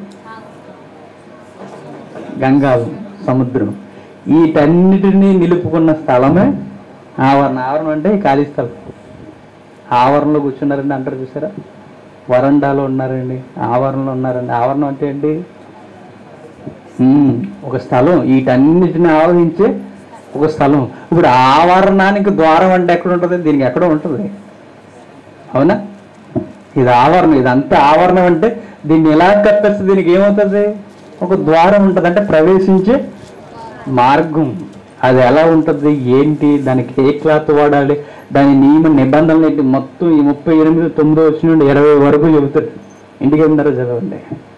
గంగా సముద్రం వీటన్నిటినీ నిలుపుకున్న స్థలమే ఆవరణ ఆవరణ అంటే ఈ ఖాళీ స్థలం ఆవరణలో కూర్చున్నారండి అంటారు చూసారా వరండాలో ఉన్నారండి ఆవరణలో ఉన్నారండి ఆవరణం అంటే ఏంటి ఉమ్, ఒక స్థలం వీటన్నిటిని ఆవరించే ఒక స్థలం ఇప్పుడు ఆవరణానికి ద్వారం అంటే ఎక్కడ ఉంటుంది దీనికి ఎక్కడ ఉంటుంది అవునా ఇది ఆవరణం ఇదంతా ఆవరణం అంటే దీన్ని ఎలా కట్టేస్తే దీనికి ఏమవుతుంది ఒక ద్వారం ఉంటుంది అంటే ప్రవేశించే మార్గం అది ఎలా ఉంటుంది ఏంటి దానికి ఏ క్లాత్ వాడాలి దాని నియమ నిబంధనలు ఏంటి మొత్తం ఈ ముప్పై ఎనిమిది తొమ్మిదో వచ్చిన నుండి ఇరవై వరకు చెబుతాడు ఇంటికి వెళ్ళినారో చదవండి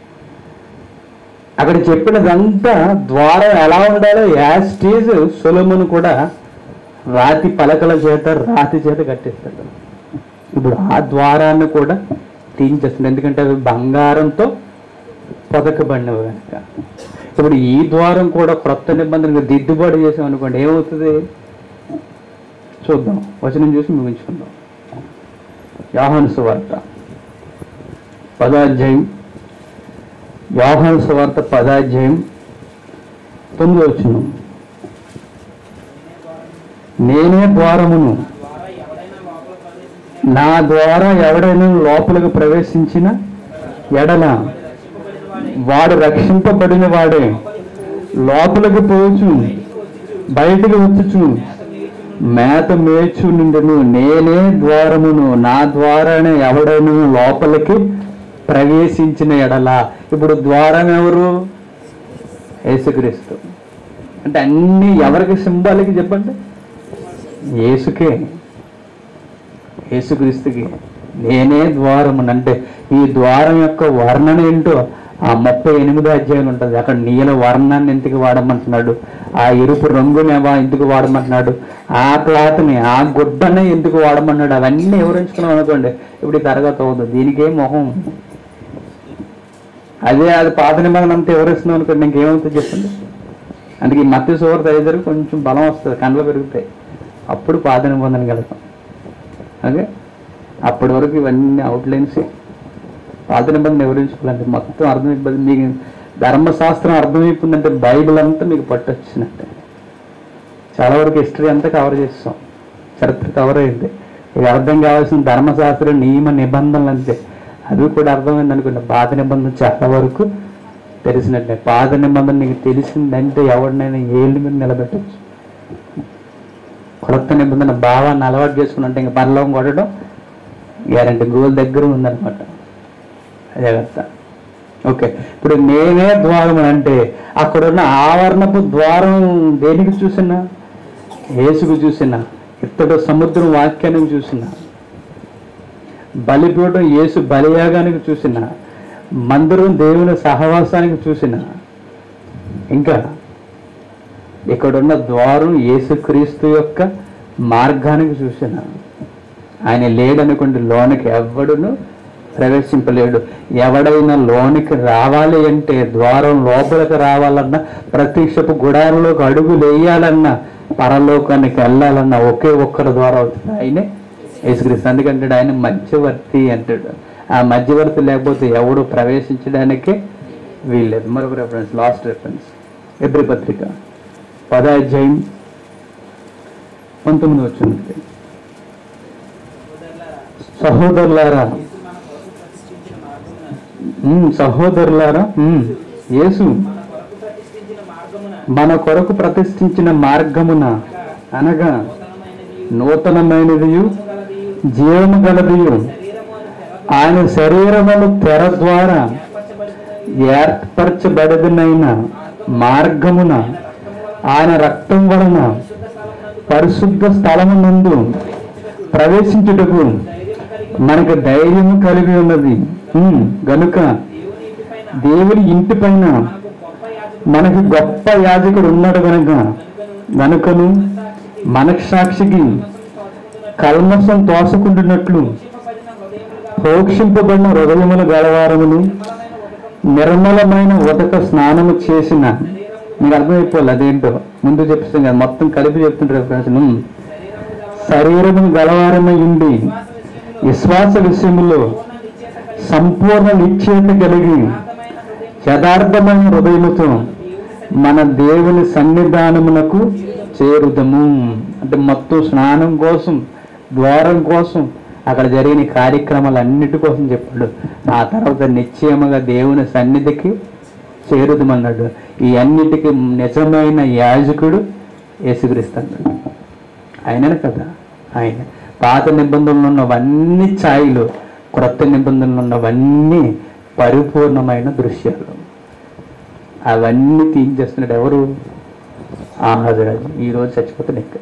అక్కడ చెప్పినదంతా ద్వారం ఎలా ఉండాలో యాస్టీజ్ సొలమును కూడా రాతి పలకల చేత రాతి చేత కట్టిస్తాడు ఇప్పుడు ఆ ద్వారాన్ని కూడా తీయించేస్తుంది ఎందుకంటే అవి బంగారంతో పొదకబడినవి కనుక ఇప్పుడు ఈ ద్వారం కూడా క్రొత్త నిబంధనకు దిద్దుబాటు చేసాం అనుకోండి ఏమవుతుంది చూద్దాం వచనం చూసి ముగించుకుందాం యోహాను సువార్త పదాధ్యాయం యోహాను సువార్త పదాధ్యాయం తొమ్మిది వచ్చిన నేనే ద్వారమును ద్వారా ఎవడైనా లోపల ప్రవేశించిన నా ద్వారా ఎవడైనా లోపలికి ప్రవేశించిన ఎడల వాడు రక్షింపబడిన వాడే లోపలికి పోవచ్చు బయటికి వచ్చుచు మేత మేచు నిండును నేనే ద్వారమును నా ద్వారానే ఎవడైనా లోపలికి ప్రవేశించిన ఎడల ఇప్పుడు ద్వారం ఎవరు యేసుక్రీస్తు అంటే అన్ని ఎవరికి సింబాలికి చెప్పండి యేసుకే యేసుక్రీస్తుకి నేనే ద్వారము అంటే ఈ ద్వారం యొక్క వర్ణన ఏంటో ఆ ముప్పై ఎనిమిదో అధ్యాయం ఉంటుంది అక్కడ నీల వర్ణాన్ని ఎందుకు వాడమంటున్నాడు ఆ ఎరుపు రంగుని ఎవ- ఎందుకు వాడమంటున్నాడు ఆ క్లాత్ని ఆ గుడ్డని ఎందుకు వాడమన్నాడు అవన్నీ వివరించుకున్నాం అనుకోండి ఇప్పుడు ఈ తరగతి అవుతుంది దీనికే మొహం అదే అది పాత నిబంధన అంతా వివరిస్తున్నాం అనుకోండి ఇంకేమవుతుంది చెప్పండి అందుకే ఈ మత్స్య సువార్త అయ్యేసరికి కొంచెం బలం వస్తుంది కండ్లు పెరుగుతాయి అప్పుడు పాత నిబంధన కలుగుతాం ఓకే అప్పటి వరకు ఇవన్నీ అవుట్లైన్స్ పాత నిబంధన వివరించుకోవాలంటే మొత్తం అర్థమైపోయింది మీకు ధర్మశాస్త్రం అర్థమైపోయిందంటే బైబిల్ అంతా మీకు పట్టొచ్చినట్టే చాలా వరకు హిస్టరీ అంతా కవర్ చేస్తాం చరిత్ర కవర్ అయింది ఇది అర్థం కావాల్సిన ధర్మశాస్త్రం నియమ నిబంధనలు అంతే అవి కూడా అర్థమైంది అనుకోండి పాత నిబంధన చాలా వరకు తెలిసినట్టే పాత నిబంధన నీకు తెలిసిందంటే ఎవరినైనా ఏళ్ళు మీద నిలబెట్టచ్చు కొత్త నిబంధన భావాన్ని అలవాటు చేసుకున్నట్టే ఇంకా పరలోకం కొట్టడం గ్యారంటీ గోల్ దగ్గర ఉందన్నమాట జాగ్రత్త ఓకే ఇప్పుడు నేనే ద్వారం అని అంటే అక్కడున్న ఆవరణపు ద్వారం దేనికి చూసినా ఏసుకు చూసినా ఇత్తడు సముద్రం వాక్యానికి చూసినా బలిపీఠం యేసు బలియాగానికి చూసిన మందిరం దేవుని సహవాసానికి చూసిన ఇంకా ఇక్కడున్న ద్వారం యేసుక్రీస్తు యొక్క మార్గానికి చూసిన ఆయన లేడనుకోండి లోనికి ఎవడును ప్రవేశింపలేడు ఎవడైనా లోనికి రావాలి అంటే ద్వారం లోపలికి రావాలన్నా ప్రత్యక్షపు గుడారంలోకి అడుగు వేయాలన్నా పరలోకానికి వెళ్ళాలన్నా ఒకే ఒక్కరి ద్వారా అవుతుంది ఆయనే యేసుక్రీస్తు అందుకంటాడు ఆయన మధ్యవర్తి అంటాడు ఆ మధ్యవర్తి లేకపోతే ఎవడు ప్రవేశించడానికి వీల్లేదు మరొక రెఫరెన్స్ లాస్ట్ రెఫరెన్స్ ఎబ్రి పత్రిక పదాధ్యాయం పంతొమ్మిది వచ్చింది సహోదరులారా ఉమ్, సహోదరులారా ఉమ్, యేసు మన కొరకు ప్రతిష్ఠించిన మార్గమున అనగా నూతనమైనది జీవము గలది ఆయన శరీరమును తెర ద్వారా ఏర్పరచబడదనైన మార్గమున ఆయన రక్తం వలన పరిశుద్ధ స్థలమునందు ప్రవేశించుటకు మనకు ధైర్యం కలిగి ఉన్నది ఉమ్, గనుక దేవుని ఇంటి పైన మనకు గొప్ప యాజకుడు ఉన్నాడు గనుక గనుకను మనసాక్షికి కల్మసం తోసుకుంటున్నట్లు పోక్షింపబడిన హృదయముల గలవారమును నిర్మలమైన ఉదక స్నానము చేసిన మీకు అర్థమైపోవాలి అదేంటో ముందు చెప్తాం కదా మొత్తం కలిపి చెప్తుంటారు ప్రశ్న శరీరము గలవారమై ఉండి విశ్వాస విషయములో సంపూర్ణ నిశ్చయత కలిగి యథార్థమైన హృదయముతో మన దేవుని సన్నిధానమునకు చేరుదము అంటే మొత్తం స్నానం కోసం ద్వారం కోసం అక్కడ జరిగిన కార్యక్రమాలు అన్నిటి కోసం చెప్పాడు ఆ తర్వాత నిశ్చయముగా దేవుని సన్నిధికి చేరుదమన్నాడు ఈ అన్నిటికీ నిజమైన యాజకుడు యేసుక్రీస్తాడు ఆయననే కదా ఆయన పాత నిబంధనలు ఉన్నవన్నీ ఛాయిలు క్రొత్త నిబంధనలు ఉన్నవన్నీ పరిపూర్ణమైన దృశ్యాలు అవన్నీ తీయించేస్తున్నాడు ఎవరు ఆహాజరాజు ఈ రోజు చచ్చిపోతాడు ఇంకా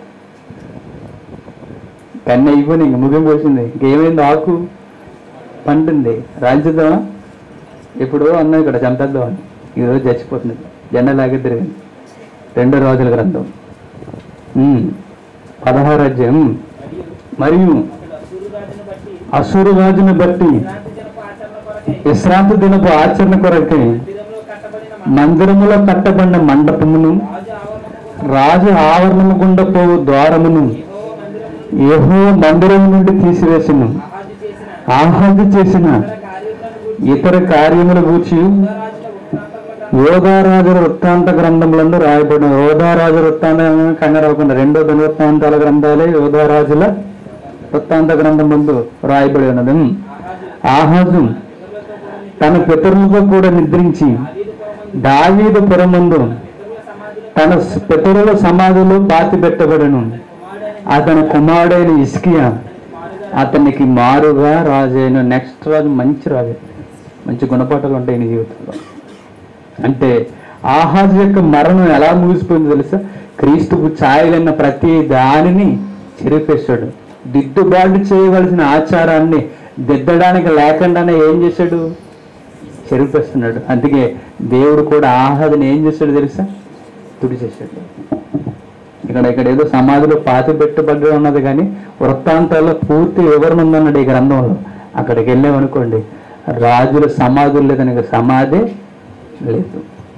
కన్ను అయిపోయి ఇంక ముగింపు వచ్చింది ఇంకేమైంది ఆకు పండింది రాల్చుద్దామా ఎప్పుడో అన్నా ఇక్కడ చంపేద్దామని ఈ రోజు చచ్చిపోతుంది జెండా లాగే తిరిగింది రెండో రోజుల గ్రంథం ఉమ్. పదహారు అధ్యాయం మరియు అసురు రాజుని బట్టి విశ్రాంతి దినపు ఆచరణ కొరకై మందిరములో కట్టబడిన మండపమును రాజు ఆవరణము గుండా పోవు ద్వారమును యెహో మందిరం నుండి తీసివేసిన ఆహ్లాది చేసిన ఇతర కార్యముల గూర్చి యోధారాజు వృత్తాంత గ్రంథములందు రాయబడిన యోధారాజు వృత్తాంతం కంగారవకుండా రెండో దినవృత్తాంతాల గ్రంథాలే యోధారాజుల వృత్తాంత గ్రంథం ముందు రాయబడి ఉన్నది ఆహాజు తన పితరులతో కూడా నిద్రించి దావీదు పురమందు తన పితరుల సమాధిలో పాతి పెట్టబడను అతని కుమారుడైన ఇస్కియా అతనికి మారుగా రాజైన నెక్స్ట్ రాజు మంచి రాజు మంచి గుణపాఠాలు ఉంటాయి నీ జీవితంలో అంటే ఆహాజ్ యొక్క మరణం ఎలా ముగిసిపోయిందో తెలుసా క్రీస్తుకు ఛాయలన్న ప్రతి దానిని చెరిపేశాడు దిద్దుబాటు చేయవలసిన ఆచారాన్ని దిద్దడానికి లేకుండానే ఏం చేశాడు చెరిపేస్తున్నాడు అందుకే దేవుడు కూడా ఆహాదని ఏం చేశాడు తెలుసా తుడి చేశాడు ఇక్కడ ఇక్కడ ఏదో సమాధిలో పాతి పెట్టబడి ఉన్నది కానీ వృత్తాంతాల్లో పూర్తి వివరణ ఉందన్నాడు ఈ గ్రంథంలో అక్కడికి వెళ్ళామనుకోండి రాజుల సమాధులు లేదని ఇక సమాధి లేదు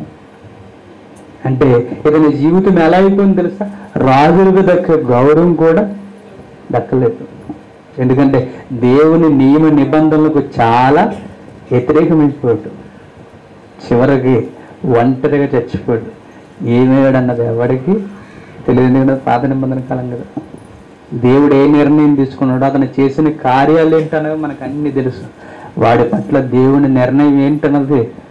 అంటే ఇతని జీవితం ఎలా అయిపోయింది తెలుసా రాజులకు దక్కే గౌరవం కూడా దక్కలేదు ఎందుకంటే దేవుని నియమ నిబంధనలకు చాలా వ్యతిరేకమైపోయాడు చివరికి ఒంటరిగా చచ్చిపోయాడు ఏమేడు అన్నది ఎవరికి తెలియదు కదా పాత నిబంధన కాలం కదా దేవుడు ఏ నిర్ణయం తీసుకున్నాడో అతను చేసిన కార్యాలు ఏంటనేది మనకు అన్ని తెలుసు వాడి పట్ల దేవుని నిర్ణయం ఏంటన్నది